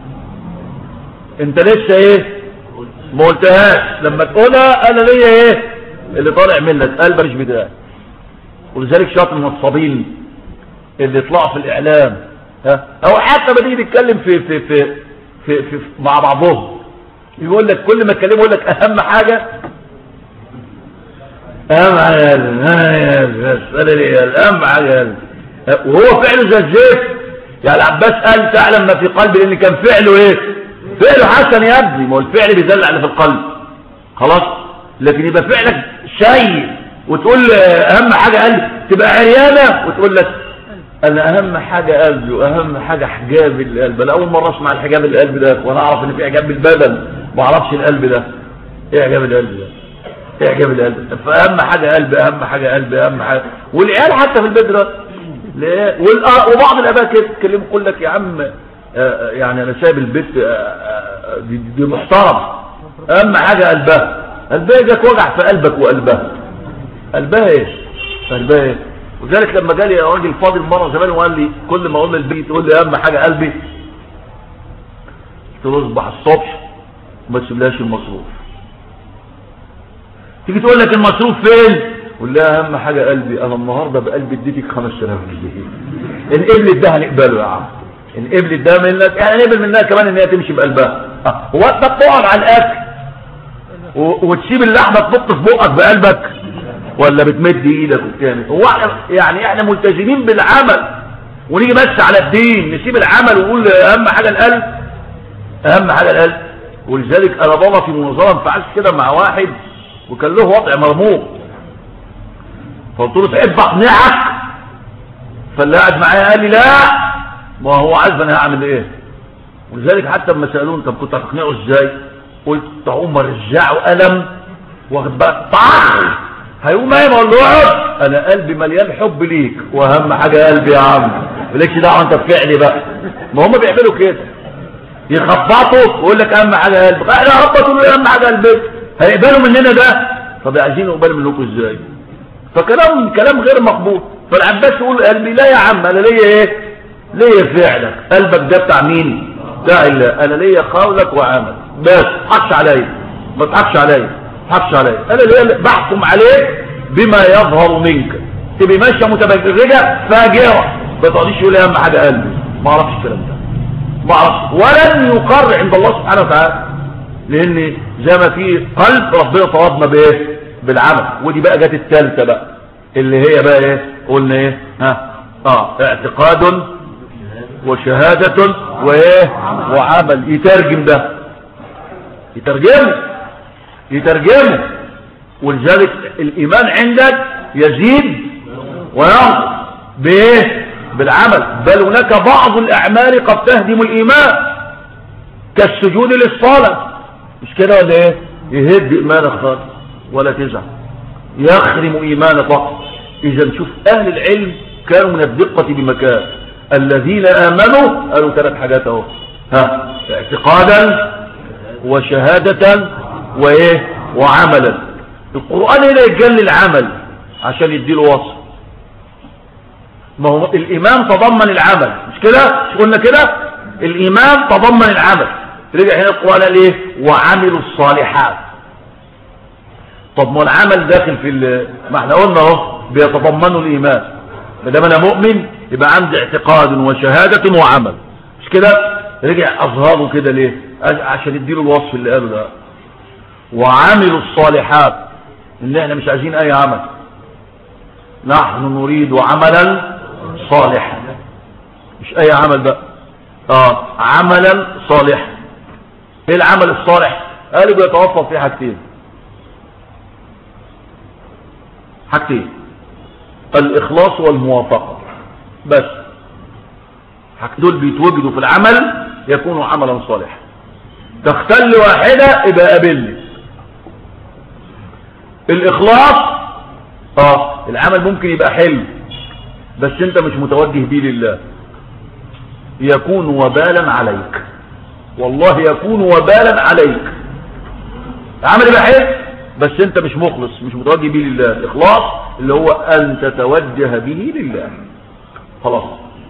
[SPEAKER 1] انت لسه ايه ما قلتهاش لما تقولها انا ليا ايه اللي طالع منك قلبك مش بتاعي ولذلك شاط النصابين اللي يطلعوا في الاعلام ها او حتى ما تيجي تتكلم في في في, في, في, في مع بعضهم يقول لك كل ما تكلمه يقول لك اهم حاجه اهم حاجه قلبي اهم حاجه قلبي وهو فعله زي الزيت يعني العباس قال تعلم ما في قلبي لان كان فعله ايه فعله حسن يا ابني ما هو الفعل بيدل على في القلب خلاص لكن يبقى فعلك شيء وتقول اهم حاجه قلبي تبقى عريانه وتقول لك انا اهم حاجه قلبي واهم حاجه حجاب القلب انا اول مره اسمع الحجاب القلب ده وانا اعرف ان في حجاب البدن ما اعرفش القلب ده ايه حجاب القلب ده ايه حجاب القلب فاهم حاجه قلب اهم حاجه قلب اهم حاجه والعيال حتى في البيت ده وبعض الاباء كده يتكلموا يقول لك يا عم يعني انا سايب البيت دي, دي محترم اهم حاجه قلبها قلبها جاك وجع في قلبك وقلبها قلبها ايه قلبها ايه وذلك لما جالي راجل فاضل مره زمان وقال لي كل ما اقول للبيت تقول لي اهم حاجه قلبي قلت له اصبح الصبح ما تسيبلهاش المصروف تيجي تقول لك المصروف فين قول لها اهم حاجه قلبي انا النهارده بقلبي اديتك 5000 جنيه ان قبلت ده هنقبله يا عم ان قبلت ده منك يعني نقبل منها كمان ان هي تمشي بقلبها هو انت بتقعد على الاكل وتسيب اللحمه تنط في بقك بقلبك ولا بتمد ايدك وبتعمل هو يعني احنا ملتزمين بالعمل ونيجي بس على الدين نسيب العمل ونقول اهم حاجه القلب اهم حاجه القلب ولذلك انا بابا في منظمه فعلت كده مع واحد وكان له وضع مرموق فقلت له تحب اقنعك فاللي قاعد معايا قال لي لا ما هو عارف انا هعمل ايه ولذلك حتى لما سالوني طب كنت هتقنعه ازاي قلت هم رجعوا قلم واخد بالك طخ هيقوم ايه اقول له اقعد انا قلبي مليان حب ليك واهم حاجه قلبي يا عم مالكش دعوه انت بفعلي بقى ما هم بيعملوا كده يخبطوا ويقول لك اهم حاجه قلبك احنا هخبطوا له اهم حاجه قلبك هيقبلوا مننا ده طب عايزين يقبلوا منكم ازاي فكلام كلام غير مقبول فالعباس يقول قلبي لا يا عم انا ليا ايه ليا فعلك قلبك ده بتاع مين بتاع الله انا ليا قولك وعمل بس تضحكش عليا ما تضحكش عليا ما تضحكش عليا انا ليا بحكم عليك بما يظهر منك تبقى ماشيه متبرجه فاجره ما تقعديش تقول اهم حاجه قلبي ما اعرفش الكلام ده ما اعرفش ولن يقر عند الله سبحانه وتعالى لان زي ما في قلب ربنا طلبنا بايه بالعمل ودي بقى جت الثالثه بقى اللي هي بقى ايه قلنا ايه ها اه اعتقاد وشهادة وايه وعمل يترجم ده يترجمه يترجمه ولذلك الايمان عندك يزيد وينقص بايه بالعمل بل هناك بعض الاعمال قد تهدم الايمان كالسجود للصلاة مش كده ولا ايه يهد ايمانك خالص ولا تزعل يخرم ايمانك فقط اذا شوف اهل العلم كانوا من الدقة بمكان الذين امنوا قالوا ثلاث حاجات اهو ها اعتقادا وشهادة وايه وعملا القرآن هنا يتجلي العمل عشان يديله وصف ما هو الايمان تضمن العمل مش كده مش قلنا كده الايمان تضمن العمل رجع هنا القرآن قال ايه وعملوا الصالحات طب ما العمل داخل في ما احنا قلنا اهو بيتضمنوا الايمان ما دام انا مؤمن يبقى عندي اعتقاد وشهادة وعمل مش كده رجع اظهره كده ليه عشان يديله الوصف اللي قاله ده وعملوا الصالحات اللي احنا مش عايزين اي عمل نحن نريد عملا صالحا مش اي عمل بقى اه عملا صالحا ايه العمل الصالح قالوا بيتوفر فيه حاجتين حاجتين الاخلاص والموافقة بس دول بيتوجدوا في العمل يكونوا عملا صالحا تختل واحدة يبقى قابلني الاخلاص اه العمل ممكن يبقى حلو بس انت مش متوجه بيه لله يكون وبالا عليك والله يكون وبالا عليك العمل يبقى حلو بس انت مش مخلص مش متوجه بيه لله الاخلاص اللي هو ان تتوجه به لله خلاص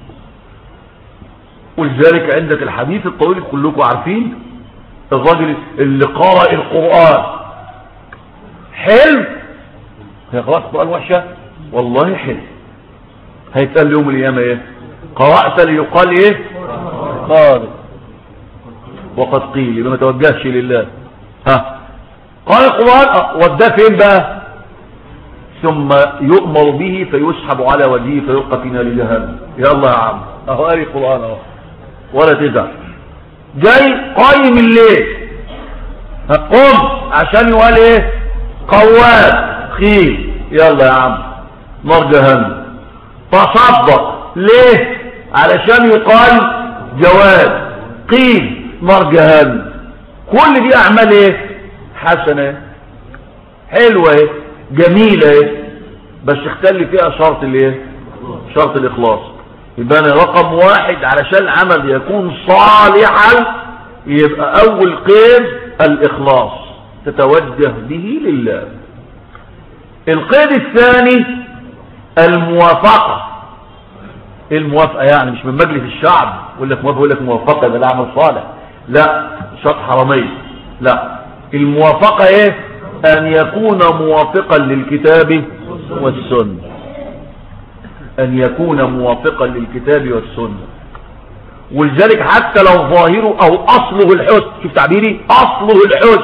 [SPEAKER 1] ولذلك عندك الحديث الطويل كلكم عارفين الراجل اللي قرأ القرآن حلو هي قراءة القرآن وحشة والله حلو هيتقال يوم القيامة ايه قرأت ليقال ايه قال وقد قيل يبقى ما توجهش لله ها قال القرآن وداه فين بقى ثم يؤمر به فيسحب على وجهه فيلقى في نار جهنم يلا يا عم اهو قاري القران اهو ولا تزعل جاي قايم الليل قم عشان يقال ايه قوات خيل يلا يا عم نار جهنم تصدق ليه علشان يقال جواد قيل نار جهنم كل دي اعمال ايه حسنه حلوه ايه جميله ايه بس اختل فيها شرط الايه شرط الاخلاص يبقى أنا رقم واحد علشان العمل يكون صالحا يبقى اول قيد الاخلاص تتوجه به لله القيد الثاني الموافقة الموافقة يعني مش من مجلس الشعب يقول لك موافقة يقول لك موافقة ده العمل صالح لا شرط حرامية لا الموافقة ايه ان يكون موافقا للكتاب والسنة ان يكون موافقا للكتاب والسنة ولذلك حتى لو ظاهره او اصله الحسن شوف تعبيري اصله الحسن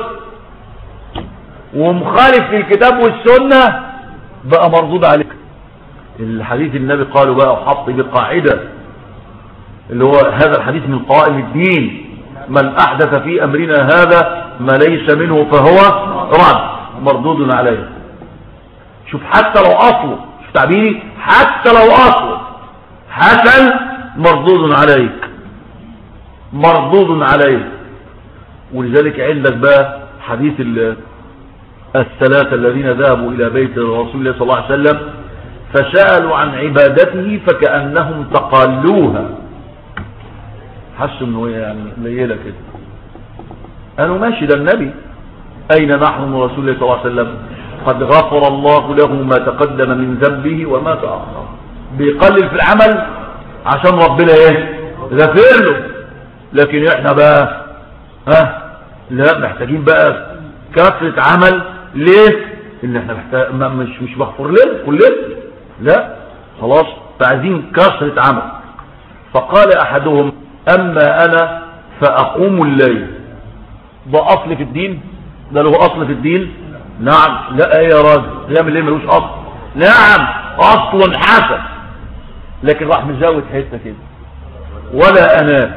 [SPEAKER 1] ومخالف للكتاب والسنة بقى مردود عليك الحديث النبي قالوا بقى وحط بقاعدة اللي هو هذا الحديث من قائم الدين من احدث في امرنا هذا ما ليس منه فهو رد مردود عليه شوف حتى لو اصله شوف تعبيري حتى لو اصله حسن مردود عليك مردود عليه ولذلك عندك بقى حديث الثلاثة الذين ذهبوا إلى بيت رسول الله صلى الله عليه وسلم فسألوا عن عبادته فكأنهم تقالوها حسوا انه يعني قليله كده قالوا ماشي ده النبي اين نحن من رسول الله صلى الله عليه وسلم قد غفر الله له ما تقدم من ذنبه وما تأخر بيقلل في العمل عشان ربنا ايه غفر له لكن احنا بقى ها لا محتاجين بقى كثرة عمل ليه ان احنا محتاج مش مش مغفور لنا كلنا لا خلاص فعايزين كثرة عمل فقال احدهم اما انا فاقوم الليل ده اصل في الدين ده له اصل في الدين نعم لا يا راجل قيام الليل ملوش اصل نعم اصل حسن لكن راح مزود حته كده ولا انام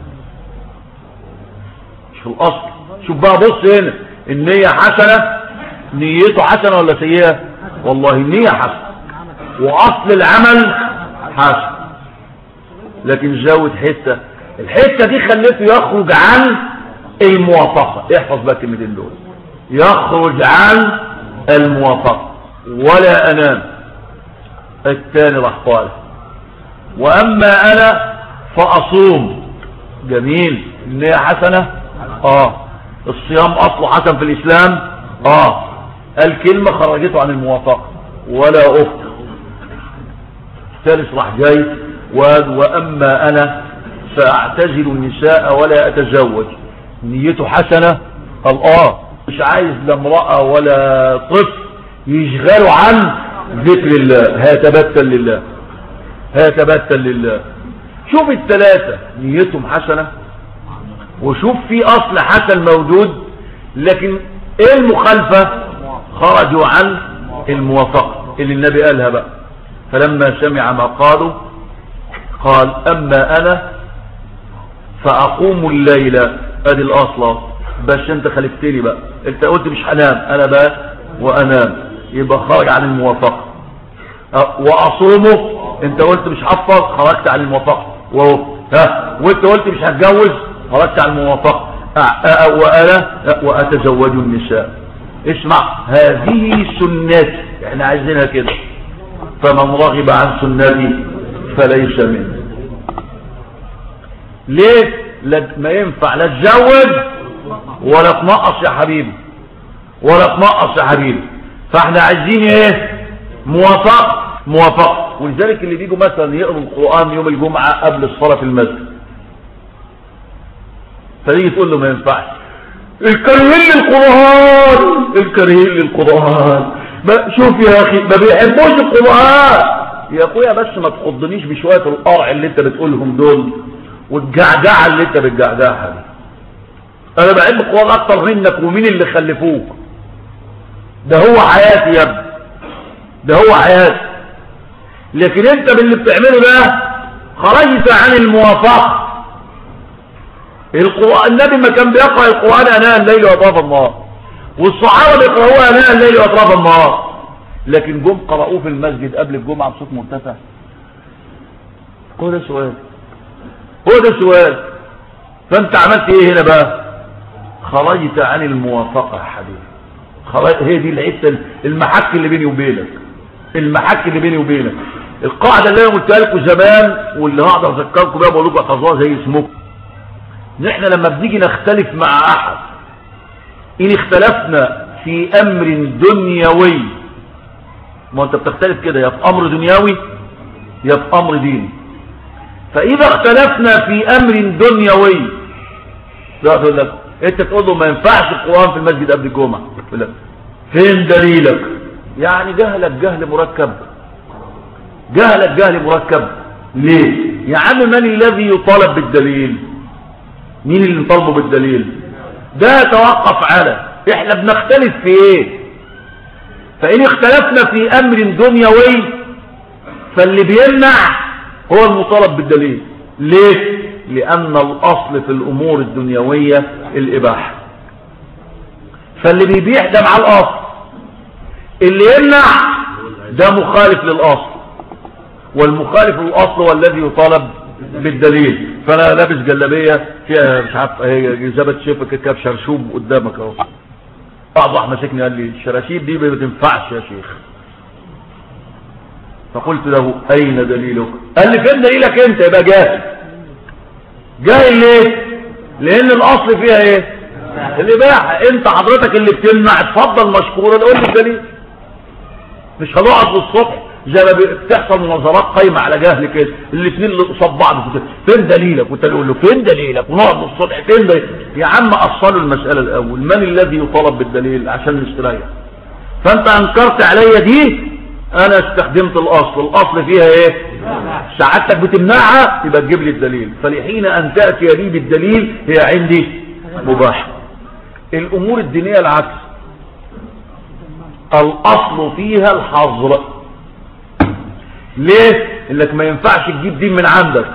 [SPEAKER 1] مش في الاصل شوف بقى بص هنا النية حسنة نيته حسنة ولا سيئة والله النية حسنة واصل العمل حسن لكن زود حتة الحتة دي خليته يخرج عن الموافقة احفظ بقى الكلمتين دول يخرج عن الموافقة ولا انام الثاني راح قال واما انا فاصوم جميل النية حسنة اه الصيام اصله حسن في الاسلام اه الكلمة خرجته عن الموافقة ولا افطر الثالث راح جاي واما انا فاعتزل النساء ولا اتزوج نيته حسنة قال اه مش عايز لا امرأة ولا طفل يشغلوا عن ذكر الله هيتبتل لله هيتبتل لله شوف الثلاثة نيتهم حسنة وشوف في اصل حسن موجود لكن ايه المخالفة خرجوا عن الموافقة اللي النبي قالها بقى فلما سمع ما قالوا قال اما انا فاقوم الليل ادي الاصل بس انت خلفتني بقى انت قلت مش هنام انا بقى وانام يبقى خرج عن الموافقة واصومه انت قلت مش حفظ خرجت عن الموافقة وهو ها وانت قلت مش هتجوز خرجت عن الموافقة وانا واتزوج النساء اسمع هذه سنتي احنا عايزينها كده فمن رغب عن سنتي فليس مني ليه ما ينفع لا تزود ولا تنقص يا حبيبي ولا تنقص يا حبيبي فاحنا عايزين ايه موافقه موافقه ولذلك اللي بيجوا مثلا يقروا القران يوم الجمعه قبل الصلاه في المسجد فتيجي تقول له ما ينفعش الكرهين للقران الكرهين للقران شوف يا اخي ما بيحبوش القران يا اخويا بس ما تخضنيش بشويه القرع اللي انت بتقولهم دول والجعجعه اللي انت بتجعجعها دي انا بحب القران اكتر منك ومين اللي خلفوك ده هو حياتي يا ابني ده هو حياتك لكن انت باللي بتعمله ده خرجت عن الموافقة القرآن النبي ما كان بيقرأ القرآن أناء الليل وأطراف النهار والصحابة بيقرأوه أناء الليل وأطراف النهار لكن جم قرأوه في المسجد قبل الجمعة بصوت مرتفع هو ده السؤال هو ده السؤال فانت عملت ايه هنا بقى خرجت عن الموافقة يا حبيبي خرج هي دي الحته المحك اللي بيني وبينك المحك اللي بيني وبينك القاعده اللي انا قلتها لكم زمان واللي هقدر اذكركم بيها بقول لكم احفظوها زي اسمكم ان احنا لما بنيجي نختلف مع احد ان اختلفنا في امر دنيوي ما انت بتختلف كده يا في امر دنيوي يا في امر ديني فاذا اختلفنا في امر دنيوي تقول لك انت تقول له ما ينفعش القران في المسجد قبل الجمعه يقول لك فين دليلك يعني جهلك جهل مركب جهلك جهل مركب ليه يا عم من الذي يطالب بالدليل مين اللي نطالبه بالدليل ده يتوقف على احنا بنختلف في ايه فان اختلفنا في امر دنيوي فاللي بيمنع هو المطالب بالدليل ليه لان الاصل في الامور الدنيوية الاباحة فاللي بيبيح ده مع الاصل اللي يمنع ده مخالف للاصل والمخالف للاصل هو الذي يطالب بالدليل فانا لابس جلابيه فيها مش عارف هي جابت شفك كاب شرشوب قدامك اهو بعض واحد مسكني قال لي الشراشيب دي ما تنفعش يا شيخ فقلت له اين دليلك قال لي فين دليلك انت يبقى جاهل جاهل ليه لان الاصل فيها ايه الاباحه انت حضرتك اللي بتمنع اتفضل مشكورا قول لي الدليل مش هنقعد للصبح زي ما بتحصل مناظرات قايمه على جهل كده الاثنين اللي قصاد بعض كده فين دليلك وانت تقول له فين دليلك ونقعد للصبح فين دليلك يا عم اصلوا المساله الاول من الذي يطالب بالدليل عشان نستريح فانت انكرت عليا دي انا استخدمت الاصل الاصل فيها ايه سعادتك بتمنعها يبقى تجيب لي الدليل فلحين ان تاتي لي بالدليل هي عندي مباح الامور الدينيه العكس الاصل فيها الحظر ليه انك ما ينفعش تجيب دين من عندك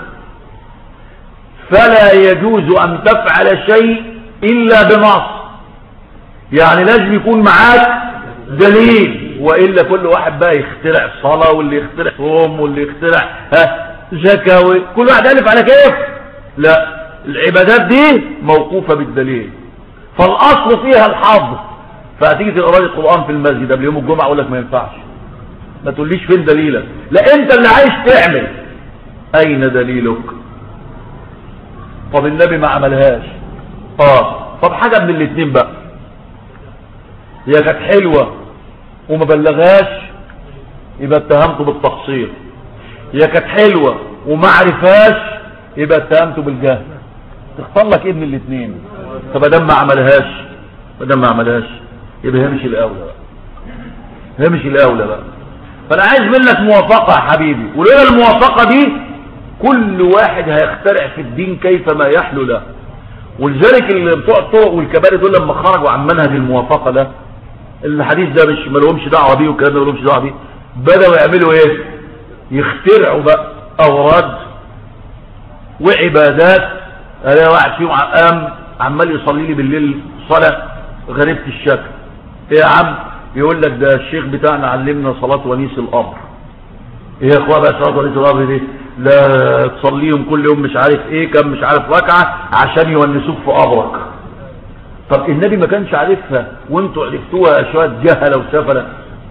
[SPEAKER 1] فلا يجوز ان تفعل شيء الا بنص يعني لازم يكون معاك دليل والا كل واحد بقى يخترع صلاة واللي يخترع صوم واللي يخترع ها زكاة كل واحد الف على كيف لا العبادات دي موقوفة بالدليل فالاصل فيها الحظ فهتيجي تقرا القران في المسجد قبل يوم الجمعه اقول لك ما ينفعش ما تقوليش فين دليلك لا انت اللي عايز تعمل اين دليلك طب النبي ما عملهاش اه طب حاجه من الاثنين بقى هي كانت حلوه وما بلغهاش يبقى اتهمته بالتقصير هي كانت حلوه وما عرفهاش يبقى اتهمته بالجهل تختار لك ايه من الاثنين طب ادام ما عملهاش ادام ما عملهاش يبقى هي مش الاولى بقى هي مش الاولى بقى فانا عايز منك موافقة يا حبيبي ولولا الموافقة دي كل واحد هيخترع في الدين كيف ما يحلو له ولذلك اللي بتوع الطرق والكباري دول لما خرجوا عن منهج الموافقة ده الحديث ده مش ما لهمش دعوه بيه والكلام ده ما لهمش دعوه بيه بداوا يعملوا ايه يخترعوا بقى اوراد وعبادات الاقي واحد فيهم قام عمال يصلي لي بالليل صلاه غريبه الشكل ايه يا عم يقول لك ده الشيخ بتاعنا علمنا صلاه ونيس الامر ايه يا اخويا بقى صلاه ونيس الامر دي لا تصليهم كل يوم مش عارف ايه كم مش عارف ركعه عشان يونسوك في قبرك طب النبي ما كانش عارفها وانتوا عرفتوها شويه جهله وسفله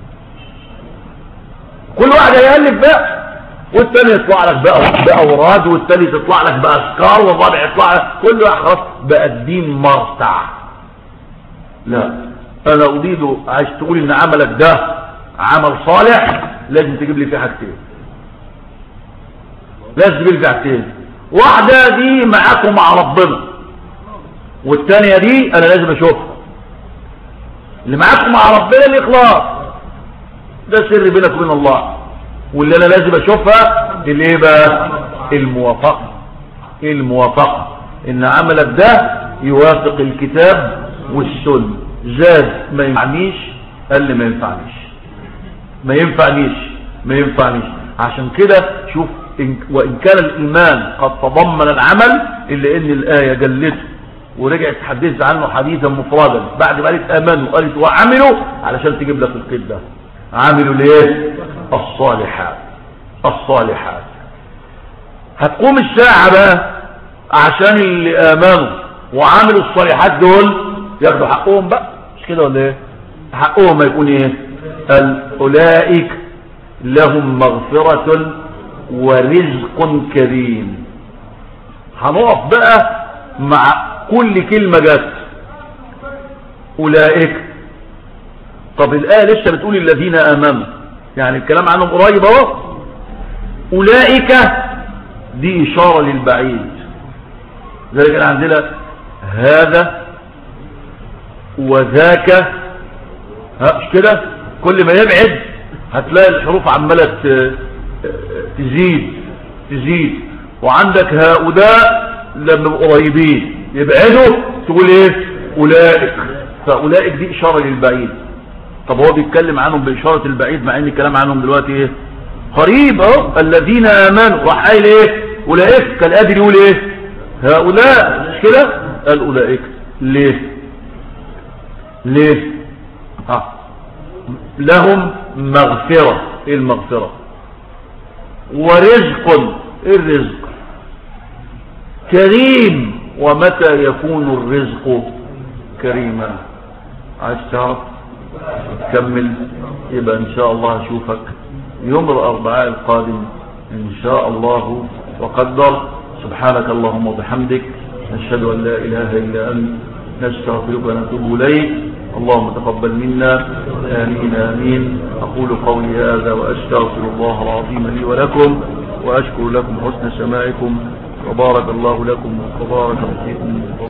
[SPEAKER 1] كل واحد هيألف بقى والتاني يطلع لك بقى بأوراد والتاني تطلع لك بأذكار والرابع يطلع لك كل واحد خلاص بقى الدين مرتع لا انا اريد عايز تقول ان عملك ده عمل صالح لازم تجيب لي فيه حاجتين لازم تجيب لي فيه حاجتين واحده دي معاك ومع ربنا والتانية دي انا لازم اشوفها اللي معاك مع ربنا الاخلاص ده سر بينك وبين الله واللي انا لازم اشوفها الايه بقى الموافقه الموافقه ان عملك ده يوافق الكتاب والسنه زاد ما ينفعنيش قال لي ما ينفعنيش ما ينفعنيش ما ينفعنيش عشان كده شوف إن وإن كان الإيمان قد تضمن العمل إلا إن الآية جلته ورجعت تحدث عنه حديثا مفردا بعد ما قالت آمنوا قالت وعملوا علشان تجيب لك القيد ده عملوا ليه الصالحات الصالحات هتقوم الساعة بقى عشان اللي آمنوا وعملوا الصالحات دول ياخدوا حقهم بقى مش كده ولا ايه حقهم ما يكون ايه قال اولئك لهم مغفرة ورزق كريم هنقف بقى مع كل كلمة جت اولئك طب الآية لسه بتقول الذين آمنوا يعني الكلام عنهم قريب اهو أولئك دي إشارة للبعيد ذلك عندنا هذا وذاك ها مش كده كل ما يبعد هتلاقي الحروف عمالة تزيد تزيد وعندك هؤلاء لما قريبين يبعدوا تقول ايه اولئك فاولئك دي اشارة للبعيد طب هو بيتكلم عنهم باشارة البعيد مع ان الكلام عنهم دلوقتي ايه قريب اهو الذين امنوا راح قايل ايه اولئك كان قادر يقول ايه هؤلاء مش كده قال اولئك ليه ليه ها لهم مغفرة ايه المغفرة ورزق ايه الرزق كريم ومتى يكون الرزق كريما عايز تعرف تكمل يبقى ان شاء الله اشوفك يوم الاربعاء القادم ان شاء الله وقدر سبحانك اللهم وبحمدك نشهد ان لا اله الا انت نستغفرك ونتوب اليك اللهم تقبل منا آمين آمين أقول قولي هذا وأستغفر الله العظيم لي ولكم وأشكر لكم حسن سماعكم وبارك الله لكم وبارك فيكم